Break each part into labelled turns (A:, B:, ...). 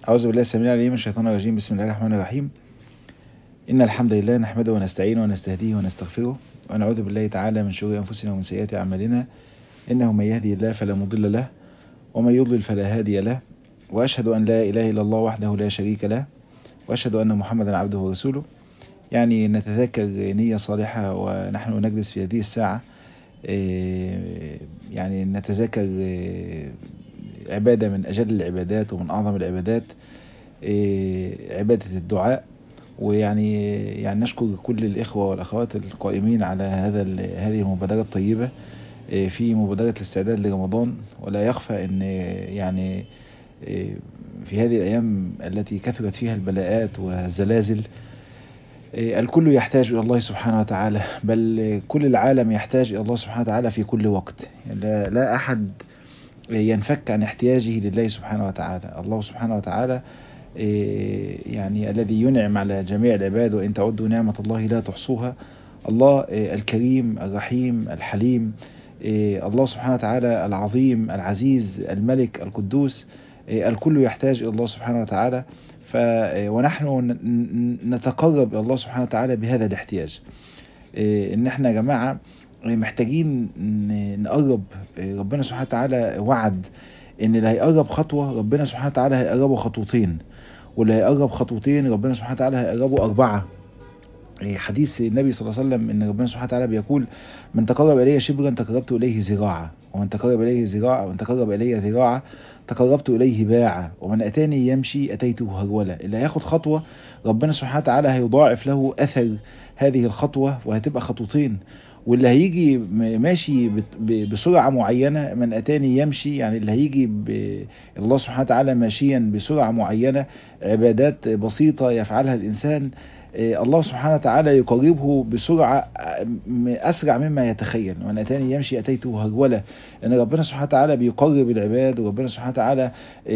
A: أعوذ بالله السميع العليم من الشيطان الرجيم بسم الله الرحمن الرحيم إن الحمد لله نحمده ونستعينه ونستهديه ونستغفره ونعوذ بالله تعالى من شرور أنفسنا ومن سيئات أعمالنا إنه من يهدي الله فلا مضل له ومن يضلل فلا هادي له وأشهد أن لا إله إلا الله وحده لا شريك له وأشهد أن محمدا عبده ورسوله يعني نتذكر نية صالحة ونحن نجلس في هذه الساعة يعني نتذكر عبادة من أجل العبادات ومن أعظم العبادات عبادة الدعاء ويعني يعني نشكر كل الإخوة والأخوات القائمين على هذا هذه المبادرة الطيبة في مبادرة الاستعداد لرمضان ولا يخفى أن يعني في هذه الأيام التي كثرت فيها البلاءات والزلازل الكل يحتاج إلى الله سبحانه وتعالى بل كل العالم يحتاج إلى الله سبحانه وتعالى في كل وقت لا, لا أحد ينفك عن احتياجه لله سبحانه وتعالى الله سبحانه وتعالى يعني الذي ينعم على جميع العباد وإن تعدوا نعمة الله لا تحصوها الله الكريم الرحيم الحليم الله سبحانه وتعالى العظيم العزيز الملك القدوس الكل يحتاج إلى الله سبحانه وتعالى ف ونحن نتقرب إلى الله سبحانه وتعالى بهذا الاحتياج إن احنا يا جماعة محتاجين نقرب ربنا سبحانه وتعالى وعد ان اللي هيقرب خطوة ربنا سبحانه وتعالى هيقربه خطوتين واللي هيقرب خطوتين ربنا سبحانه وتعالى هيقربه أربعة حديث النبي صلى الله عليه وسلم ان ربنا سبحانه وتعالى بيقول من تقرب الي شبرا تقربت اليه ذراعا ومن تقرب اليه ذراعا ومن تقرب الي ذراعا تقربت اليه باعا ومن اتاني يمشي اتيته هرولا اللي هياخد خطوه ربنا سبحانه وتعالى هيضاعف له اثر هذه الخطوه وهتبقى خطوتين واللي هيجي ماشي بسرعة معينة من أتاني يمشي يعني اللي هيجي الله سبحانه وتعالى ماشيا بسرعة معينة عبادات بسيطة يفعلها الإنسان الله سبحانه وتعالى يقربه بسرعة أسرع مما يتخيل وأن أتاني يمشي أتيته هرولة أن ربنا سبحانه وتعالى بيقرب العباد وربنا سبحانه وتعالى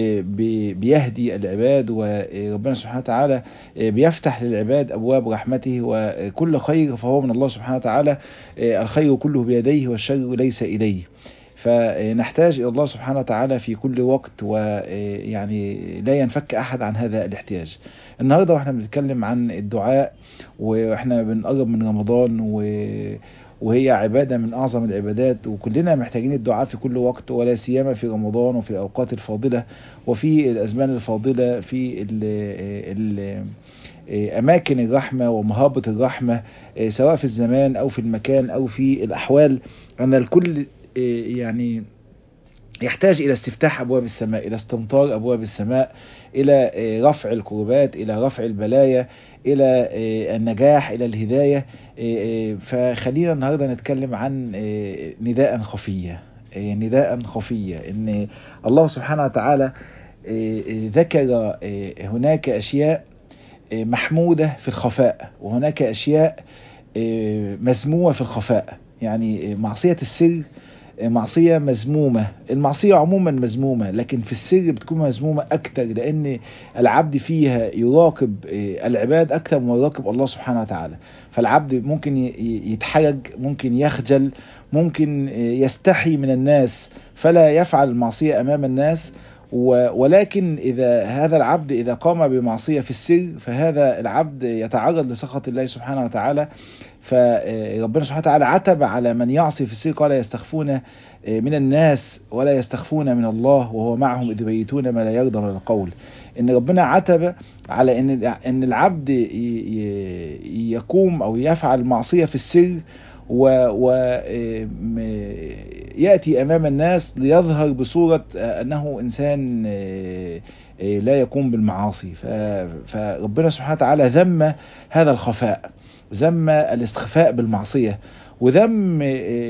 A: بيهدي العباد وربنا سبحانه وتعالى بيفتح للعباد أبواب رحمته وكل خير فهو من الله سبحانه وتعالى الخير كله بيديه والشر ليس إليه فنحتاج إلى الله سبحانه وتعالى في كل وقت ويعني لا ينفك أحد عن هذا الاحتياج النهاردة واحنا بنتكلم عن الدعاء واحنا بنقرب من رمضان و وهي عبادة من أعظم العبادات وكلنا محتاجين الدعاء في كل وقت ولا سيما في رمضان وفي الأوقات الفاضلة وفي الأزمان الفاضلة في ال ال أماكن الرحمة ومهابة الرحمة سواء في الزمان أو في المكان أو في الأحوال أن الكل يعني يحتاج إلى استفتاح أبواب السماء إلى استمطار أبواب السماء إلى رفع الكربات إلى رفع البلايا إلى النجاح إلى الهداية فخلينا النهاردة نتكلم عن نداء خفية نداء خفية إن الله سبحانه وتعالى ذكر هناك أشياء محمودة في الخفاء وهناك أشياء مذمومة في الخفاء يعني معصية السر معصية مذمومة المعصية عموما مذمومة لكن في السر بتكون مذمومة أكتر لأن العبد فيها يراقب العباد أكثر من يراقب الله سبحانه وتعالى فالعبد ممكن يتحرج ممكن يخجل ممكن يستحي من الناس فلا يفعل المعصية أمام الناس ولكن إذا هذا العبد إذا قام بمعصية في السر فهذا العبد يتعرض لسخط الله سبحانه وتعالى فربنا سبحانه وتعالى عتب على من يعصي في السر قال يستخفون من الناس ولا يستخفون من الله وهو معهم إذ يبيتون ما لا يرضى من القول إن ربنا عتب على إن إن العبد يقوم أو يفعل معصية في السر ويأتي أمام الناس ليظهر بصورة أنه إنسان لا يقوم بالمعاصي فربنا سبحانه وتعالى ذم هذا الخفاء ذم الاستخفاء بالمعصية وذم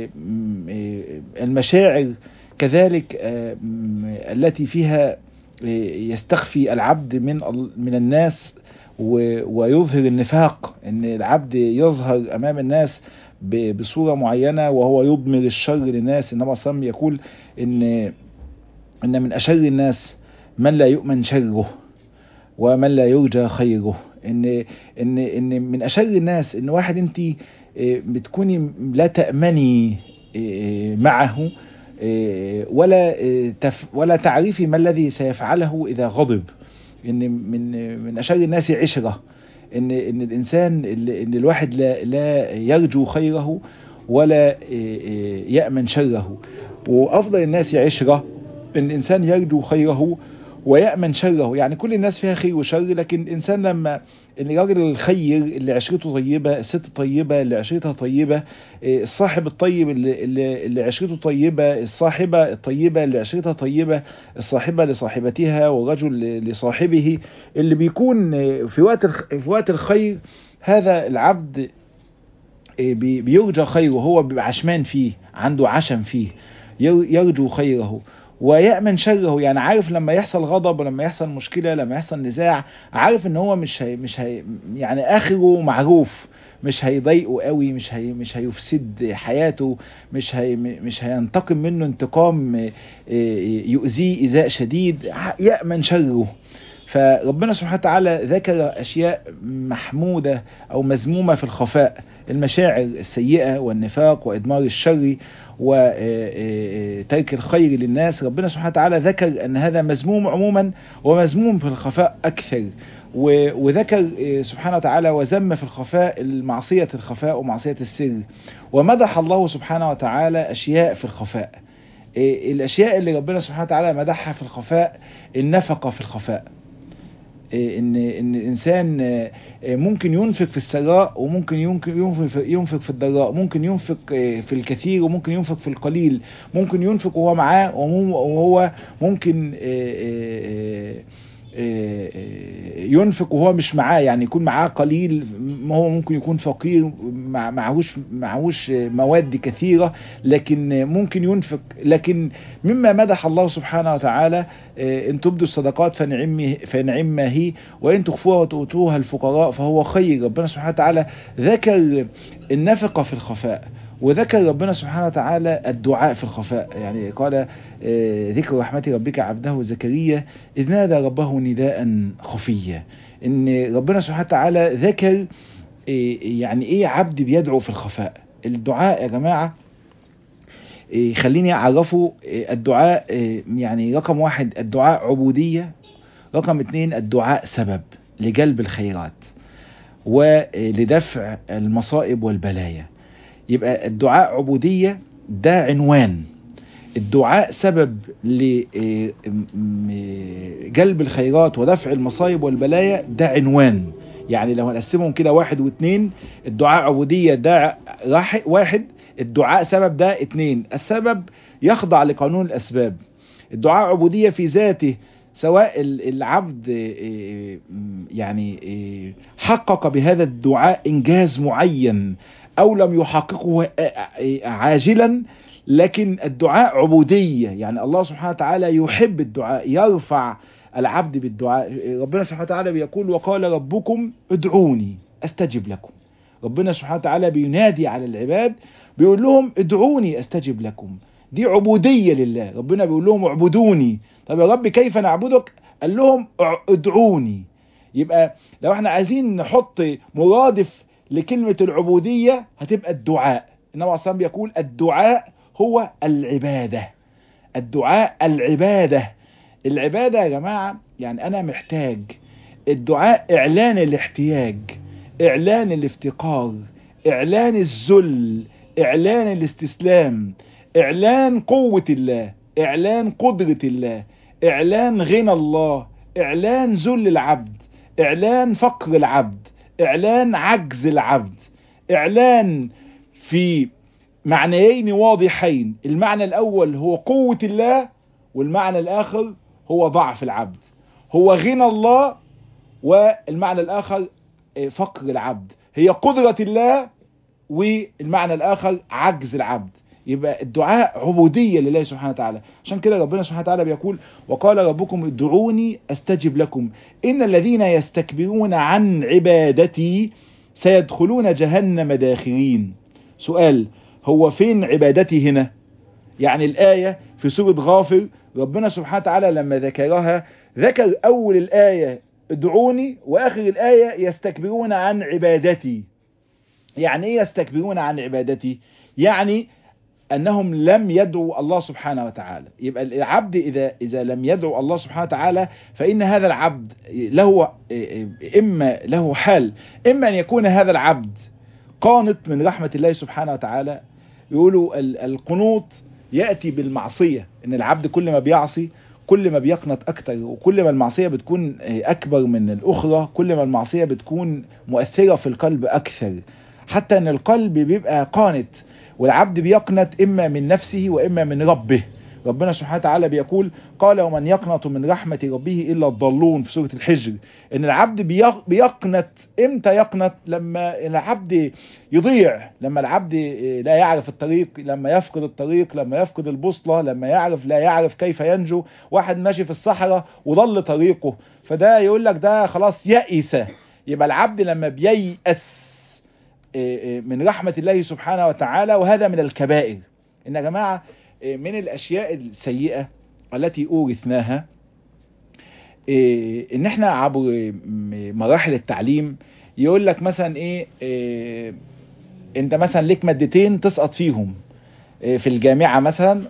A: المشاعر كذلك التي فيها يستخفي العبد من من الناس ويظهر النفاق ان العبد يظهر امام الناس بصورة معينة وهو يضمر الشر للناس النبي صلى الله عليه وسلم يقول ان ان من اشر الناس من لا يؤمن شره ومن لا يرجى خيره ان ان ان من اشر الناس ان واحد انت بتكوني لا تأمني معه ولا تف ولا تعرفي ما الذي سيفعله إذا غضب ان من من اشر الناس عشره ان ان الانسان ان الواحد لا لا يرجو خيره ولا يامن شره وافضل الناس عشره ان الانسان يرجو خيره ويأمن شره يعني كل الناس فيها خير وشر لكن الإنسان لما الراجل الخير اللي عشرته طيبة الست طيبة اللي عشرتها طيبة الصاحب الطيب اللي, اللي, اللي عشرته طيبة الصاحبة الطيبة اللي عشرتها طيبة الصاحبة لصاحبتها والرجل لصاحبه اللي بيكون في وقت في وقت الخير هذا العبد بيرجى خيره هو بيبقى عشمان فيه عنده عشم فيه يرجو خيره ويأمن شره يعني عارف لما يحصل غضب ولما يحصل مشكلة لما يحصل نزاع عارف ان هو مش هي مش هي يعني اخره معروف مش هيضايقه قوي مش هي مش هيفسد حياته مش هي مش هينتقم منه انتقام يؤذيه ايذاء شديد يأمن شره فربنا سبحانه وتعالى ذكر أشياء محمودة أو مذمومة في الخفاء المشاعر السيئة والنفاق وإدمار الشر وترك الخير للناس ربنا سبحانه وتعالى ذكر أن هذا مذموم عموما ومذموم في الخفاء أكثر وذكر سبحانه وتعالى وذم في الخفاء المعصية الخفاء ومعصية السر ومدح الله سبحانه وتعالى أشياء في الخفاء الأشياء اللي ربنا سبحانه وتعالى مدحها في الخفاء النفقة في الخفاء ان ان الانسان ممكن ينفق في السراء وممكن ينفق ينفق في الضراء ممكن ينفق في الكثير وممكن ينفق في القليل ممكن ينفق وهو معاه وهو ممكن ينفق وهو مش معاه يعني يكون معاه قليل ما هو ممكن يكون فقير معهوش معهوش مواد كثيرة لكن ممكن ينفق لكن مما مدح الله سبحانه وتعالى ان تبدوا الصدقات فنعم فنعم هي وان تخفوها وتؤتوها الفقراء فهو خير ربنا سبحانه وتعالى ذكر النفقة في الخفاء وذكر ربنا سبحانه وتعالى الدعاء في الخفاء يعني قال ذكر رحمة ربك عبده زكريا إذ نادى ربه نداء خفيا إن ربنا سبحانه وتعالى ذكر يعني إيه عبد بيدعو في الخفاء الدعاء يا جماعة خليني أعرفه الدعاء يعني رقم واحد الدعاء عبودية رقم اتنين الدعاء سبب لجلب الخيرات ولدفع المصائب والبلايا يبقى الدعاء عبودية ده عنوان الدعاء سبب لجلب الخيرات ودفع المصايب والبلايا ده عنوان يعني لو هنقسمهم كده واحد واثنين الدعاء عبودية ده واحد الدعاء سبب ده اتنين السبب يخضع لقانون الأسباب الدعاء عبودية في ذاته سواء العبد يعني حقق بهذا الدعاء إنجاز معين أو لم يحققه عاجلا لكن الدعاء عبودية يعني الله سبحانه وتعالى يحب الدعاء يرفع العبد بالدعاء ربنا سبحانه وتعالى بيقول وقال ربكم ادعوني استجب لكم ربنا سبحانه وتعالى بينادي على العباد بيقول لهم ادعوني استجب لكم دي عبودية لله ربنا بيقول لهم اعبدوني طب يا رب كيف نعبدك قال لهم ادعوني يبقى لو احنا عايزين نحط مرادف لكلمة العبودية هتبقى الدعاء إنما أصلا بيقول الدعاء هو العبادة الدعاء العبادة العبادة يا جماعة يعني أنا محتاج الدعاء إعلان الاحتياج إعلان الافتقار إعلان الذل إعلان الاستسلام إعلان قوة الله إعلان قدرة الله إعلان غنى الله إعلان ذل العبد إعلان فقر العبد إعلان عجز العبد إعلان في معنيين واضحين المعنى الأول هو قوة الله والمعنى الآخر هو ضعف العبد هو غنى الله والمعنى الآخر فقر العبد هي قدرة الله والمعنى الآخر عجز العبد يبقى الدعاء عبودية لله سبحانه وتعالى عشان كده ربنا سبحانه وتعالى بيقول وقال ربكم ادعوني استجب لكم إن الذين يستكبرون عن عبادتي سيدخلون جهنم داخرين سؤال هو فين عبادتي هنا يعني الآية في سورة غافر ربنا سبحانه وتعالى لما ذكرها ذكر أول الآية ادعوني وآخر الآية يستكبرون عن عبادتي يعني ايه يستكبرون عن عبادتي يعني انهم لم يدعوا الله سبحانه وتعالى يبقى العبد اذا اذا لم يدعو الله سبحانه وتعالى فان هذا العبد له اما له حال اما ان يكون هذا العبد قانط من رحمه الله سبحانه وتعالى يقولوا القنوط ياتي بالمعصيه ان العبد كل ما بيعصي كل ما بيقنط اكتر وكل ما المعصيه بتكون اكبر من الاخرى كل ما المعصيه بتكون مؤثره في القلب اكثر حتى ان القلب بيبقى قانت والعبد بيقنط اما من نفسه واما من ربه ربنا سبحانه وتعالى بيقول قال ومن يقنط من رحمة ربه إلا الضالون في سورة الحجر إن العبد بيقنط إمتى يقنط لما العبد يضيع لما العبد لا يعرف الطريق لما يفقد الطريق لما يفقد البوصلة لما يعرف لا يعرف كيف ينجو واحد ماشي في الصحراء وضل طريقه فده يقول لك ده خلاص يئس يبقى العبد لما بييأس من رحمة الله سبحانه وتعالى وهذا من الكبائر إن يا جماعة من الاشياء السيئة التي اورثناها ان احنا عبر مراحل التعليم يقول لك مثلا ايه, إيه انت مثلا ليك مادتين تسقط فيهم في الجامعة مثلا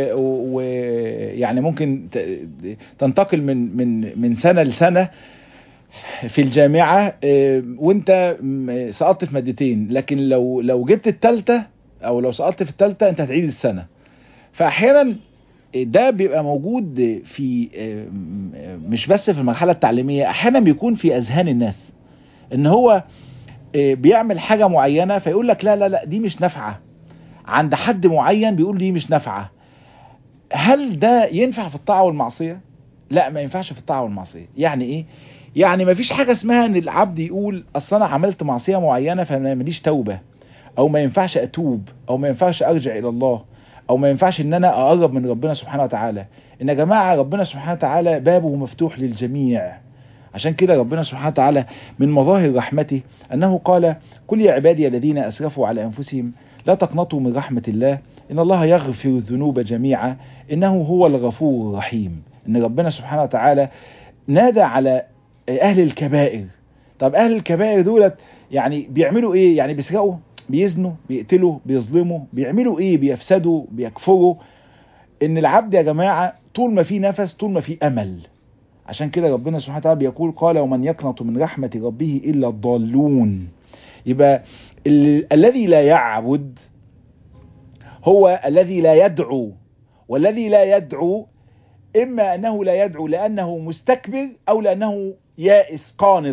A: ويعني ممكن تنتقل من من من سنة لسنة في الجامعة وانت سقطت في مادتين لكن لو لو جبت التالتة او لو سقطت في التالتة انت هتعيد السنة فاحيانا ده بيبقى موجود في مش بس في المرحله التعليميه احيانا بيكون في اذهان الناس ان هو بيعمل حاجه معينه فيقول لك لا لا لا دي مش نافعه عند حد معين بيقول دي مش نافعه هل ده ينفع في الطاعه والمعصيه لا ما ينفعش في الطاعه والمعصيه يعني ايه يعني ما فيش حاجه اسمها ان العبد يقول اصل انا عملت معصيه معينه فما ماليش توبه او ما ينفعش اتوب او ما ينفعش ارجع الى الله او ما ينفعش ان انا اقرب من ربنا سبحانه وتعالى ان يا جماعه ربنا سبحانه وتعالى بابه مفتوح للجميع عشان كده ربنا سبحانه وتعالى من مظاهر رحمته انه قال كل يا عبادي الذين اسرفوا على انفسهم لا تقنطوا من رحمه الله ان الله يغفر الذنوب جميعا انه هو الغفور الرحيم ان ربنا سبحانه وتعالى نادى على اهل الكبائر طب اهل الكبائر دولت يعني بيعملوا ايه يعني بيسرقوا بيزنوا بيقتلوا بيظلموا بيعملوا ايه بيفسدوا بيكفروا ان العبد يا جماعة طول ما في نفس طول ما في امل عشان كده ربنا سبحانه وتعالى بيقول قال ومن يقنط من رحمة ربه الا الضالون يبقى ال الذي لا يعبد هو الذي لا يدعو والذي لا يدعو اما انه لا يدعو لانه مستكبر او لانه يائس قانط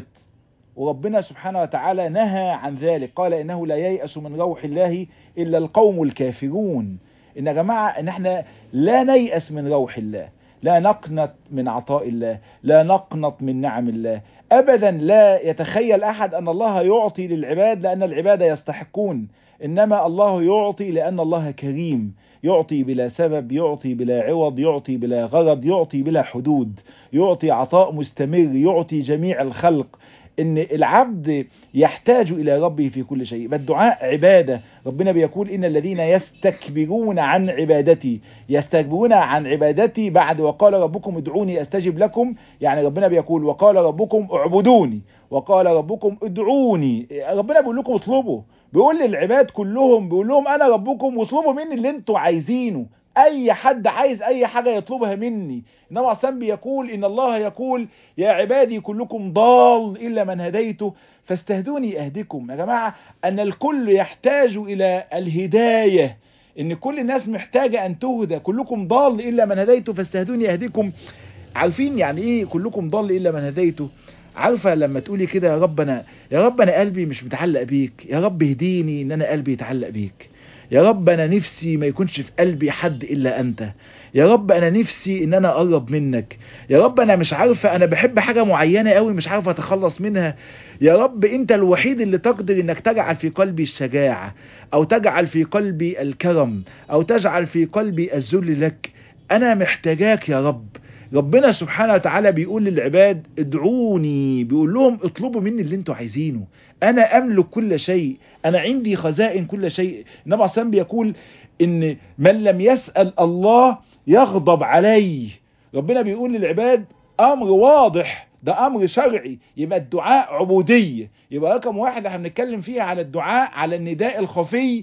A: وربنا سبحانه وتعالى نهى عن ذلك قال انه لا ييأس من روح الله الا القوم الكافرون ان يا جماعه ان احنا لا نيأس من روح الله لا نقنط من عطاء الله لا نقنط من نعم الله ابدا لا يتخيل احد ان الله يعطي للعباد لان العباد يستحقون انما الله يعطي لان الله كريم يعطي بلا سبب يعطي بلا عوض يعطي بلا غرض يعطي بلا حدود يعطي عطاء مستمر يعطي جميع الخلق ان العبد يحتاج الى ربه في كل شيء الدعاء عبادة ربنا بيقول ان الذين يستكبرون عن عبادتي يستكبرون عن عبادتي بعد وقال ربكم ادعوني استجب لكم يعني ربنا بيقول وقال ربكم اعبدوني وقال ربكم ادعوني ربنا بيقول لكم اطلبوا بيقول للعباد كلهم بيقول لهم انا ربكم واطلبوا مني اللي انتوا عايزينه اي حد عايز اي حاجة يطلبها مني انما عصام بيقول ان الله يقول يا عبادي كلكم ضال الا من هديته فاستهدوني اهدكم يا جماعة ان الكل يحتاج الى الهداية ان كل الناس محتاجة ان تهدى كلكم ضال الا من هديته فاستهدوني اهدكم عارفين يعني ايه كلكم ضال الا من هديته عارفة لما تقولي كده يا رب انا يا رب انا قلبي مش متعلق بيك يا رب اهديني ان انا قلبي يتعلق بيك يا رب انا نفسي ما يكونش في قلبي حد الا انت يا رب انا نفسي ان انا اقرب منك يا رب انا مش عارفه انا بحب حاجه معينه قوي مش عارفه اتخلص منها يا رب انت الوحيد اللي تقدر انك تجعل في قلبي الشجاعه او تجعل في قلبي الكرم او تجعل في قلبي الذل لك انا محتاجاك يا رب ربنا سبحانه وتعالى بيقول للعباد ادعوني بيقول لهم اطلبوا مني اللي انتوا عايزينه انا املك كل شيء انا عندي خزائن كل شيء النبي عليه بيقول ان من لم يسأل الله يغضب عليه ربنا بيقول للعباد امر واضح ده امر شرعي يبقى الدعاء عبودية يبقى رقم واحد احنا بنتكلم فيها على الدعاء على النداء الخفي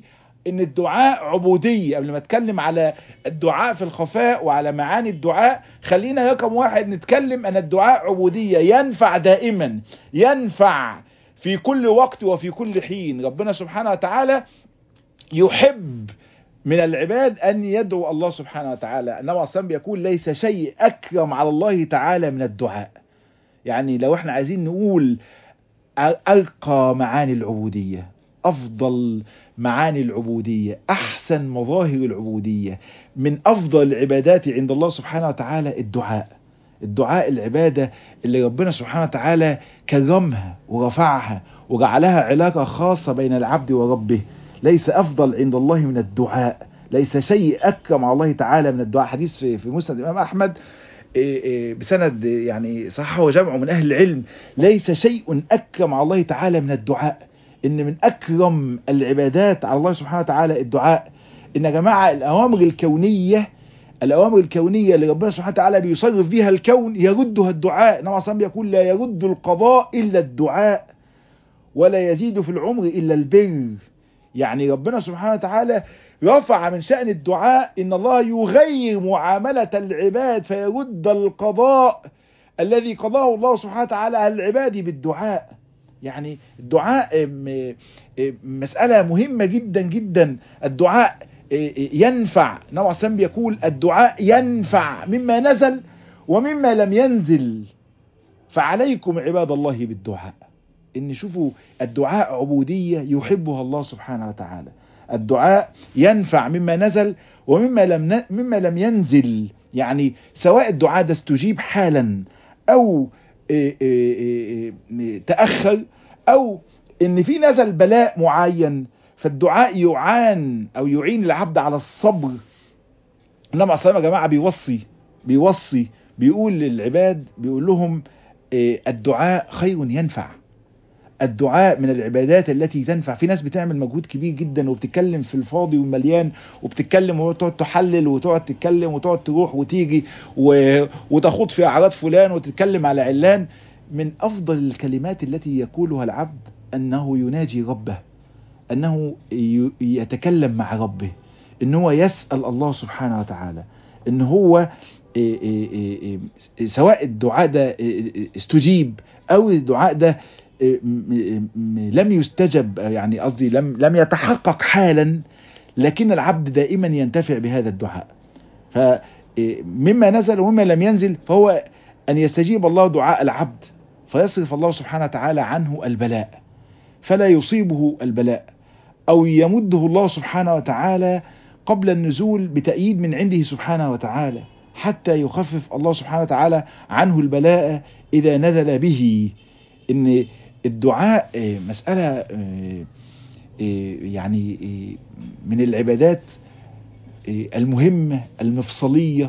A: ان الدعاء عبودية قبل ما اتكلم على الدعاء في الخفاء وعلى معاني الدعاء خلينا رقم واحد نتكلم ان الدعاء عبودية ينفع دائما ينفع في كل وقت وفي كل حين ربنا سبحانه وتعالى يحب من العباد أن يدعو الله سبحانه وتعالى النبي عليه الصلاة بيقول ليس شيء أكرم على الله تعالى من الدعاء يعني لو احنا عايزين نقول أرقى معاني العبودية أفضل معاني العبودية أحسن مظاهر العبودية من أفضل العبادات عند الله سبحانه وتعالى الدعاء الدعاء العبادة اللي ربنا سبحانه وتعالى كرمها ورفعها وجعلها علاقة خاصة بين العبد وربه ليس أفضل عند الله من الدعاء ليس شيء أكرم على الله تعالى من الدعاء حديث في, في مسند الإمام أحمد بسند يعني صحه وجمعه من أهل العلم ليس شيء أكرم على الله تعالى من الدعاء إن من أكرم العبادات على الله سبحانه وتعالى الدعاء إن يا جماعة الأوامر الكونية الأوامر الكونية اللي ربنا سبحانه وتعالى بيصرف بها الكون يردها الدعاء نوع صلى يقول لا يرد القضاء إلا الدعاء ولا يزيد في العمر إلا البر يعني ربنا سبحانه وتعالى رفع من شأن الدعاء إن الله يغير معاملة العباد فيرد القضاء الذي قضاه الله سبحانه وتعالى على العباد بالدعاء يعني الدعاء مسألة مهمة جدا جدا الدعاء ينفع نوع سام يقول الدعاء ينفع مما نزل ومما لم ينزل فعليكم عباد الله بالدعاء ان شوفوا الدعاء عبودية يحبها الله سبحانه وتعالى الدعاء ينفع مما نزل ومما لم مما لم ينزل يعني سواء الدعاء ده استجيب حالا او تأخر او ان في نزل بلاء معين فالدعاء يعان او يعين العبد على الصبر انما اصلا يا جماعه بيوصي بيوصي بيقول للعباد بيقول لهم الدعاء خير ينفع الدعاء من العبادات التي تنفع في ناس بتعمل مجهود كبير جدا وبتتكلم في الفاضي والمليان وبتتكلم وتقعد تحلل وتقعد تتكلم وتقعد تروح وتيجي و... وتخوض في اعراض فلان وتتكلم على علان من افضل الكلمات التي يقولها العبد انه يناجي ربه انه يتكلم مع ربه ان هو يسأل الله سبحانه وتعالى ان هو سواء الدعاء ده استجيب او الدعاء ده لم يستجب يعني قصدي لم لم يتحقق حالا لكن العبد دائما ينتفع بهذا الدعاء فمما نزل ومما لم ينزل فهو ان يستجيب الله دعاء العبد فيصرف الله سبحانه وتعالى عنه البلاء فلا يصيبه البلاء او يمده الله سبحانه وتعالى قبل النزول بتأييد من عنده سبحانه وتعالى حتى يخفف الله سبحانه وتعالى عنه البلاء إذا نزل به إن الدعاء مسألة يعني من العبادات المهمة المفصلية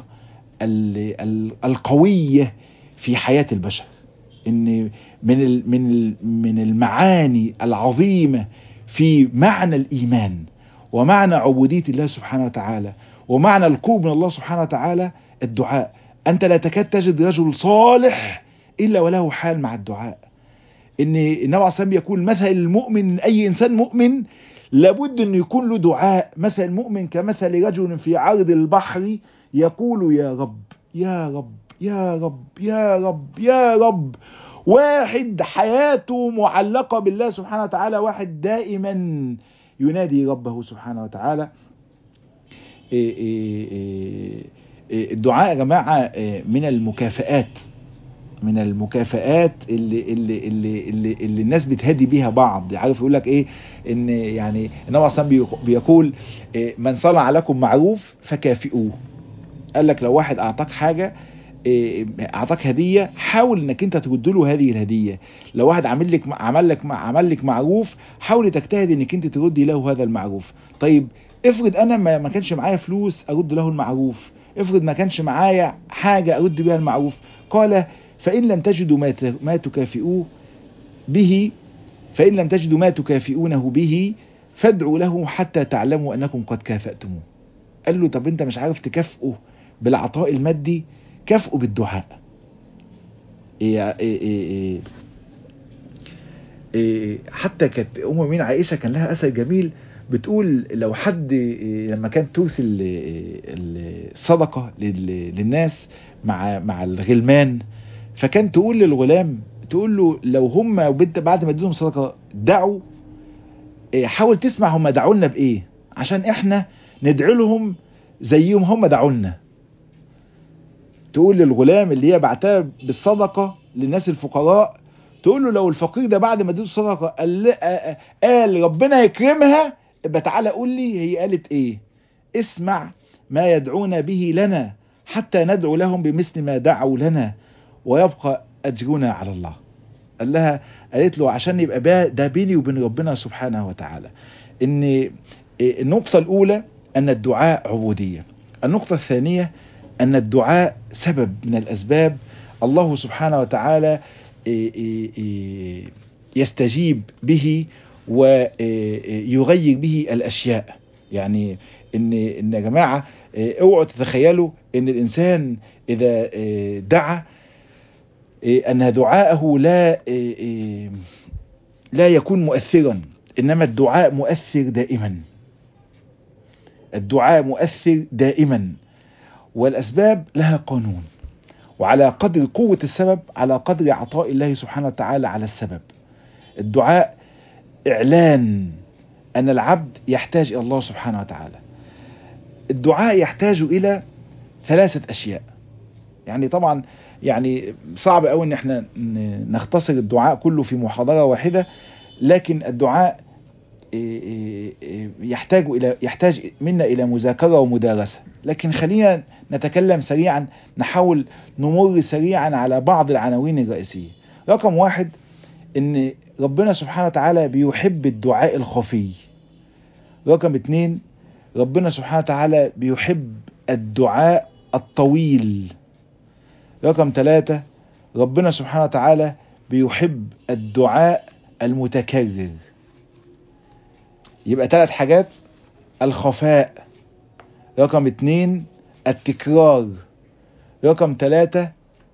A: القوية في حياة البشر إن من من من المعاني العظيمة في معنى الإيمان ومعنى عبودية الله سبحانه وتعالى ومعنى القرب من الله سبحانه وتعالى الدعاء أنت لا تكاد تجد رجل صالح إلا وله حال مع الدعاء إن النبي عليه الصلاة يقول مثل المؤمن أي إنسان مؤمن لابد أن يكون له دعاء مثل المؤمن كمثل رجل في عرض البحر يقول يا رب يا رب يا رب يا رب يا رب واحد حياته معلقة بالله سبحانه وتعالى واحد دائما ينادي ربه سبحانه وتعالى الدعاء يا جماعة من المكافآت من المكافآت اللي, اللي, اللي, اللي, اللي الناس بتهدي بيها بعض عارف يقول لك ايه ان يعني النبي اصلا بيقول من صنع لكم معروف فكافئوه قال لك لو واحد اعطاك حاجة اعطاك هديه حاول انك انت ترد له هذه الهديه لو واحد عمل لك عمل لك عمل لك معروف حاول تجتهد انك انت تردي له هذا المعروف طيب افرض انا ما كانش معايا فلوس ارد له المعروف افرض ما كانش معايا حاجه ارد بها المعروف قال فان لم تجدوا ما ما تكافئوه به فان لم تجدوا ما تكافئونه به فادعوا له حتى تعلموا انكم قد كافأتموه قال له طب انت مش عارف تكافئه بالعطاء المادي كافئوا بالدعاء إيه إيه إيه إيه حتى كانت ام مين عائشه كان لها اثر جميل بتقول لو حد لما كان ترسل الصدقة لل- للناس مع مع الغلمان فكان تقول للغلام تقول له لو هم وبنت بعد ما اديتهم صدقة دعوا إيه، حاول تسمع هم دعوا لنا بايه عشان احنا ندعي لهم زيهم هم دعوا لنا تقول للغلام اللي هي بعتها بالصدقة للناس الفقراء تقول له لو الفقير ده بعد ما اديته صدقة قال, آه، قال ربنا يكرمها يبقى تعالى قول لي هي قالت ايه اسمع ما يدعون به لنا حتى ندعو لهم بمثل ما دعوا لنا ويبقى اجرنا على الله قال لها قالت له عشان يبقى بقى ده بيني وبين ربنا سبحانه وتعالى ان إيه، النقطة الاولى ان الدعاء عبودية النقطة الثانية ان الدعاء سبب من الاسباب الله سبحانه وتعالى إيه، إيه، إيه، يستجيب به ويغير به الاشياء يعني ان ان يا جماعه إيه، اوعوا تتخيلوا ان الانسان اذا إيه، دعا إيه، ان دعاءه لا إيه، إيه، لا يكون مؤثرا انما الدعاء مؤثر دائما الدعاء مؤثر دائما والاسباب لها قانون وعلى قدر قوة السبب على قدر عطاء الله سبحانه وتعالى على السبب الدعاء إعلان أن العبد يحتاج إلى الله سبحانه وتعالى الدعاء يحتاج إلى ثلاثة أشياء يعني طبعا يعني صعب قوي ان احنا ن- نختصر الدعاء كله في محاضرة واحدة لكن الدعاء إيه، إيه، إيه، يحتاج الى يحتاج منا الى مذاكره ومدارسه لكن خلينا نتكلم سريعا نحاول نمر سريعا على بعض العناوين الرئيسيه رقم واحد ان ربنا سبحانه وتعالى بيحب الدعاء الخفي رقم اتنين ربنا سبحانه وتعالى بيحب الدعاء الطويل رقم ثلاثة ربنا سبحانه وتعالى بيحب الدعاء المتكرر يبقى ثلاث حاجات الخفاء رقم اتنين التكرار رقم ثلاثة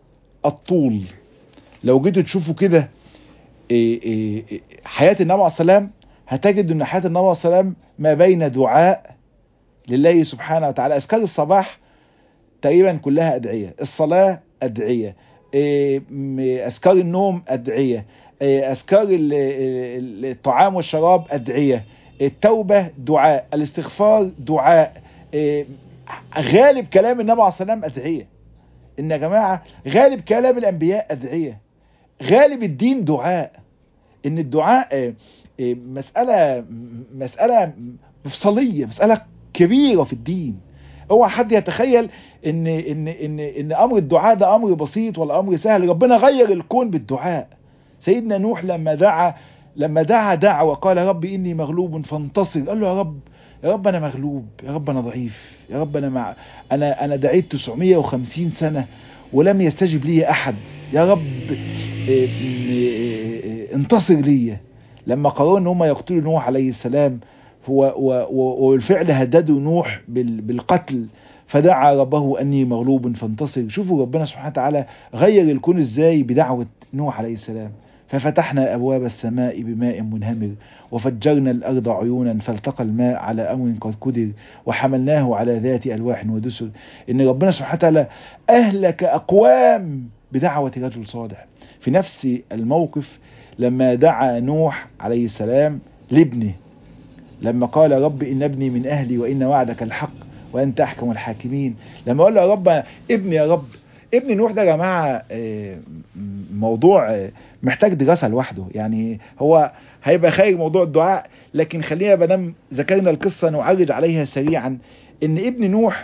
A: الطول لو جيتوا تشوفوا كده إيه إيه إيه حياة النبي عليه السلام هتجد ان حياة النبي عليه السلام ما بين دعاء لله سبحانه وتعالى اذكار الصباح تقريبا كلها ادعية الصلاة ادعية إيه، م- اذكار النوم ادعية إيه، اذكار ال- ال- الطعام والشراب ادعية التوبة دعاء الاستغفار دعاء إيه، غالب كلام النبي عليه السلام ادعية ان يا جماعة غالب كلام الانبياء ادعية غالب الدين دعاء ان الدعاء آه، آه، مسألة مسألة مفصلية مسألة كبيرة في الدين اوعى حد يتخيل ان ان ان ان امر الدعاء ده امر بسيط ولا امر سهل ربنا غير الكون بالدعاء سيدنا نوح لما دعا لما دعا دعا وقال رب اني مغلوب فانتصر قال له يا رب يا رب انا مغلوب يا رب انا ضعيف يا رب انا مع انا انا دعيت 950 سنه ولم يستجب لي احد يا رب إيه، إيه، إيه، انتصر لي لما قرروا ان هم يقتلوا نوح عليه السلام و- و- و- وبالفعل هددوا نوح بال- بالقتل فدعا ربه اني مغلوب فانتصر شوفوا ربنا سبحانه وتعالى غير الكون ازاي بدعوه نوح عليه السلام ففتحنا ابواب السماء بماء منهمر وفجرنا الارض عيونا فالتقى الماء على امر قد قدر وحملناه على ذات الواح ودسر ان ربنا سبحانه وتعالى اهلك اقوام بدعوه رجل صالح في نفس الموقف لما دعا نوح عليه السلام لابنه لما قال رب إن ابني من أهلي وإن وعدك الحق وأنت أحكم الحاكمين لما قال له يا رب ابني يا رب ابن نوح ده يا جماعة آه، موضوع آه، محتاج دراسة لوحده يعني هو هيبقى خارج موضوع الدعاء لكن خلينا بدم ذكرنا القصة نعرج عليها سريعا ان ابن نوح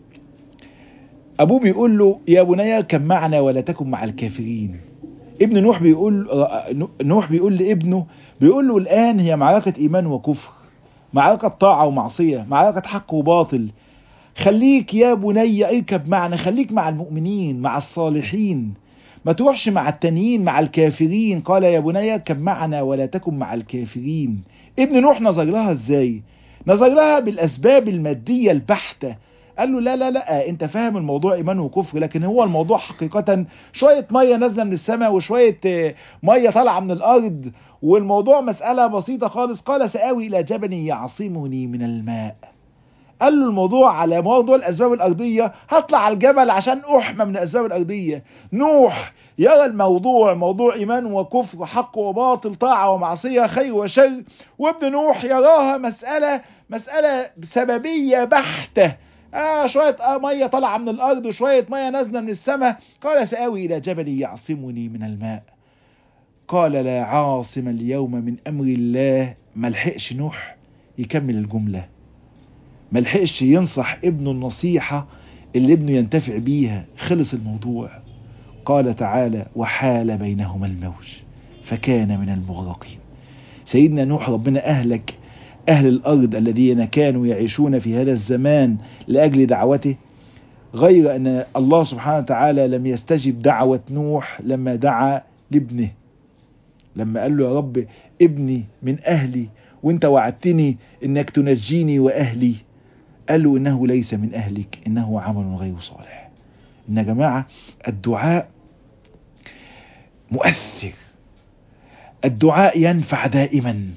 A: ابوه بيقول له يا بني اركب معنا ولا تكن مع الكافرين ابن نوح بيقول نوح بيقول لابنه بيقول له الان هي معركة ايمان وكفر معركة طاعة ومعصية معركة حق وباطل خليك يا بني اركب معنا خليك مع المؤمنين مع الصالحين ما تروحش مع التانيين مع الكافرين قال يا بني اركب معنا ولا تكن مع الكافرين ابن نوح نظر لها ازاي نظر لها بالاسباب المادية البحتة قال له لا لا لا انت فاهم الموضوع ايمان وكفر لكن هو الموضوع حقيقة شوية مية نازلة من السماء وشوية مية طالعة من الارض والموضوع مسألة بسيطة خالص قال سآوي الى جبل يعصمني من الماء قال له الموضوع على موضوع الاسباب الارضيه هطلع على الجبل عشان احمى من الاسباب الارضيه نوح يرى الموضوع موضوع ايمان وكفر حق وباطل طاعه ومعصيه خير وشر وابن نوح يراها مساله مساله سببيه بحته آه شوية آه مية طالعة من الأرض وشوية مية نازلة من السماء قال سآوي إلى جبل يعصمني من الماء قال لا عاصم اليوم من أمر الله ملحقش نوح يكمل الجملة ملحقش ينصح ابنه النصيحة اللي ابنه ينتفع بيها خلص الموضوع قال تعالى وحال بينهما الموج فكان من المغرقين سيدنا نوح ربنا أهلك أهل الأرض الذين كانوا يعيشون في هذا الزمان لأجل دعوته غير أن الله سبحانه وتعالى لم يستجب دعوة نوح لما دعا لابنه لما قال له يا رب ابني من أهلي وانت وعدتني انك تنجيني وأهلي قال له إنه ليس من أهلك إنه عمل غير صالح إن يا جماعة الدعاء مؤثر الدعاء ينفع دائما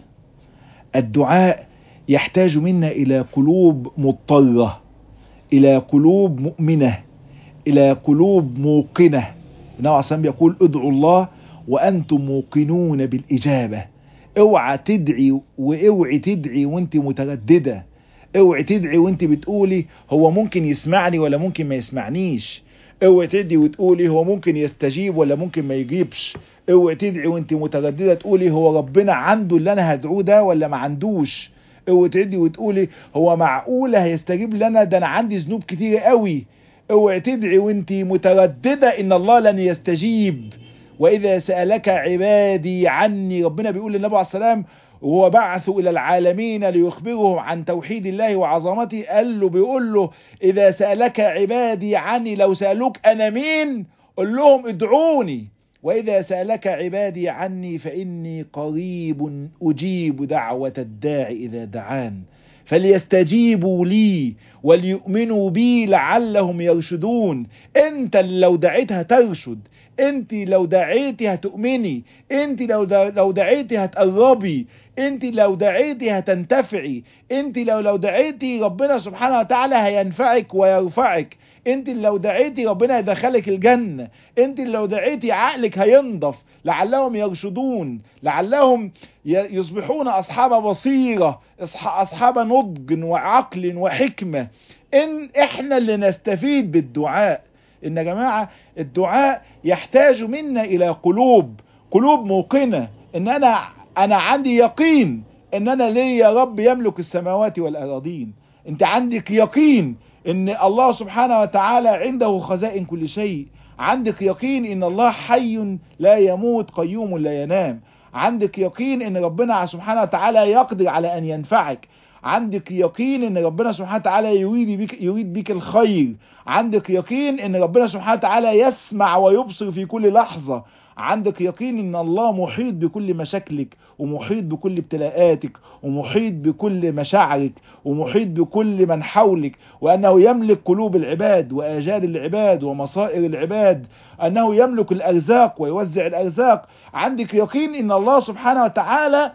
A: الدعاء يحتاج منا إلى قلوب مضطرة إلى قلوب مؤمنة إلى قلوب موقنة النبي عليه الصلاة يقول ادعوا الله وأنتم موقنون بالإجابة اوعى تدعي واوعي تدعي وانت متردده اوعي تدعي وانت بتقولي هو ممكن يسمعني ولا ممكن ما يسمعنيش اوعي تدعي وتقولي هو ممكن يستجيب ولا ممكن ما يجيبش اوعي تدعي وانت متردده تقولي هو ربنا عنده اللي انا هدعوه ده ولا ما عندوش اوعي تدعي وتقولي هو معقوله هيستجيب لنا ده انا عندي ذنوب كتير قوي اوعي تدعي وانت متردده ان الله لن يستجيب واذا سالك عبادي عني ربنا بيقول للنبي عليه السلام وهو بعث إلى العالمين ليخبرهم عن توحيد الله وعظمته قال له بيقول له إذا سألك عبادي عني لو سألوك أنا مين قل لهم ادعوني وإذا سألك عبادي عني فإني قريب أجيب دعوة الداع إذا دعان فليستجيبوا لي وليؤمنوا بي لعلهم يرشدون انت لو دعيتها ترشد انت لو دعيتي هتؤمني انت لو لو دعيتي هتقربي انت لو دعيتي هتنتفعي انت لو لو دعيتي ربنا سبحانه وتعالى هينفعك ويرفعك انت لو دعيتي ربنا يدخلك الجنة انت لو دعيتي عقلك هينضف لعلهم يرشدون لعلهم يصبحون اصحاب بصيرة اصحاب نضج وعقل وحكمة ان احنا اللي نستفيد بالدعاء ان يا جماعة الدعاء يحتاج منا الى قلوب قلوب موقنة ان انا انا عندي يقين ان انا ليه يا رب يملك السماوات والاراضين انت عندك يقين ان الله سبحانه وتعالى عنده خزائن كل شيء عندك يقين ان الله حي لا يموت قيوم لا ينام عندك يقين ان ربنا سبحانه وتعالى يقدر على ان ينفعك عندك يقين ان ربنا سبحانه وتعالى يريد بك يريد بك الخير عندك يقين ان ربنا سبحانه وتعالى يسمع ويبصر في كل لحظة عندك يقين ان الله محيط بكل مشاكلك ومحيط بكل ابتلاءاتك ومحيط بكل مشاعرك ومحيط بكل من حولك وانه يملك قلوب العباد واجال العباد ومصائر العباد انه يملك الارزاق ويوزع الارزاق عندك يقين ان الله سبحانه وتعالى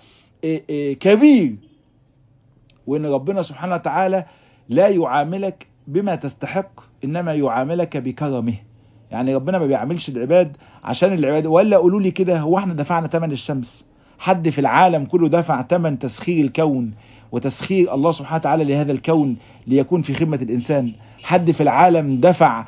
A: كبير وان ربنا سبحانه وتعالى لا يعاملك بما تستحق انما يعاملك بكرمه يعني ربنا ما بيعاملش العباد عشان العباد ولا قولوا لي كده هو احنا دفعنا ثمن الشمس حد في العالم كله دفع ثمن تسخير الكون وتسخير الله سبحانه وتعالى لهذا الكون ليكون في خدمة الإنسان حد في العالم دفع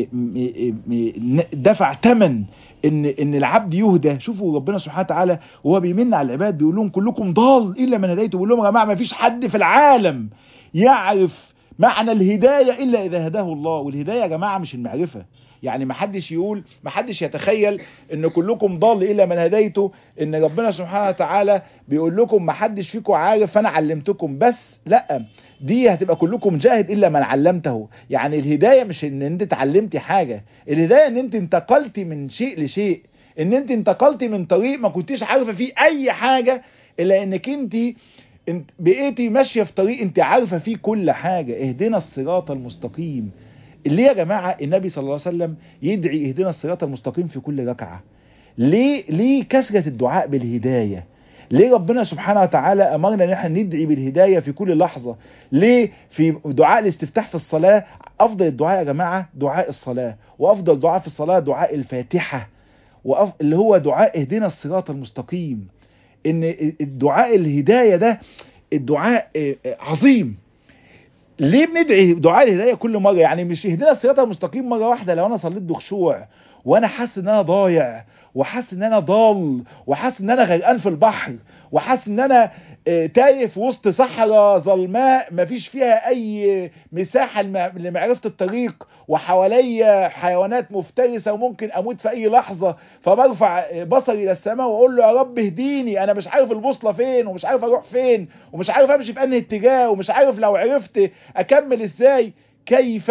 A: دفع ثمن ان ان العبد يهدى شوفوا ربنا سبحانه وتعالى وهو بيمن على العباد بيقول لهم كلكم ضال الا من هديته بيقول لهم يا جماعه ما فيش حد في العالم يعرف معنى الهدايه الا اذا هداه الله والهدايه يا جماعه مش المعرفه يعني ما حدش يقول ما حدش يتخيل ان كلكم ضال الا من هديته ان ربنا سبحانه وتعالى بيقول لكم ما حدش فيكم عارف فانا علمتكم بس لا دي هتبقى كلكم جاهد الا من علمته يعني الهدايه مش ان انت اتعلمتي حاجه الهدايه ان انت انتقلتي من شيء لشيء ان انت انتقلتي من طريق ما كنتيش عارفه فيه اي حاجه الا انك انت انت بقيتي ماشيه في طريق انت عارفه فيه كل حاجه اهدنا الصراط المستقيم اللي يا جماعه النبي صلى الله عليه وسلم يدعي اهدنا الصراط المستقيم في كل ركعه ليه ليه كثره الدعاء بالهدايه ليه ربنا سبحانه وتعالى امرنا ان احنا ندعي بالهدايه في كل لحظه ليه في دعاء الاستفتاح في الصلاه افضل الدعاء يا جماعه دعاء الصلاه وافضل دعاء في الصلاه دعاء الفاتحه وأف... اللي هو دعاء اهدنا الصراط المستقيم ان الدعاء الهدايه ده الدعاء عظيم ليه بندعي دعاء الهدايه كل مره يعني مش اهدنا الصراط المستقيم مره واحده لو انا صليت بخشوع وانا حاسس ان انا ضايع وحاسس ان انا ضال وحاسس ان انا غرقان في البحر وحاسس ان انا تايه في وسط صحراء ظلماء مفيش فيها اي مساحه لمعرفه الطريق وحواليا حيوانات مفترسه وممكن اموت في اي لحظه فبرفع بصري الى السماء واقول له يا رب اهديني انا مش عارف البوصله فين ومش عارف اروح فين ومش عارف امشي في انهي اتجاه ومش عارف لو عرفت اكمل ازاي كيف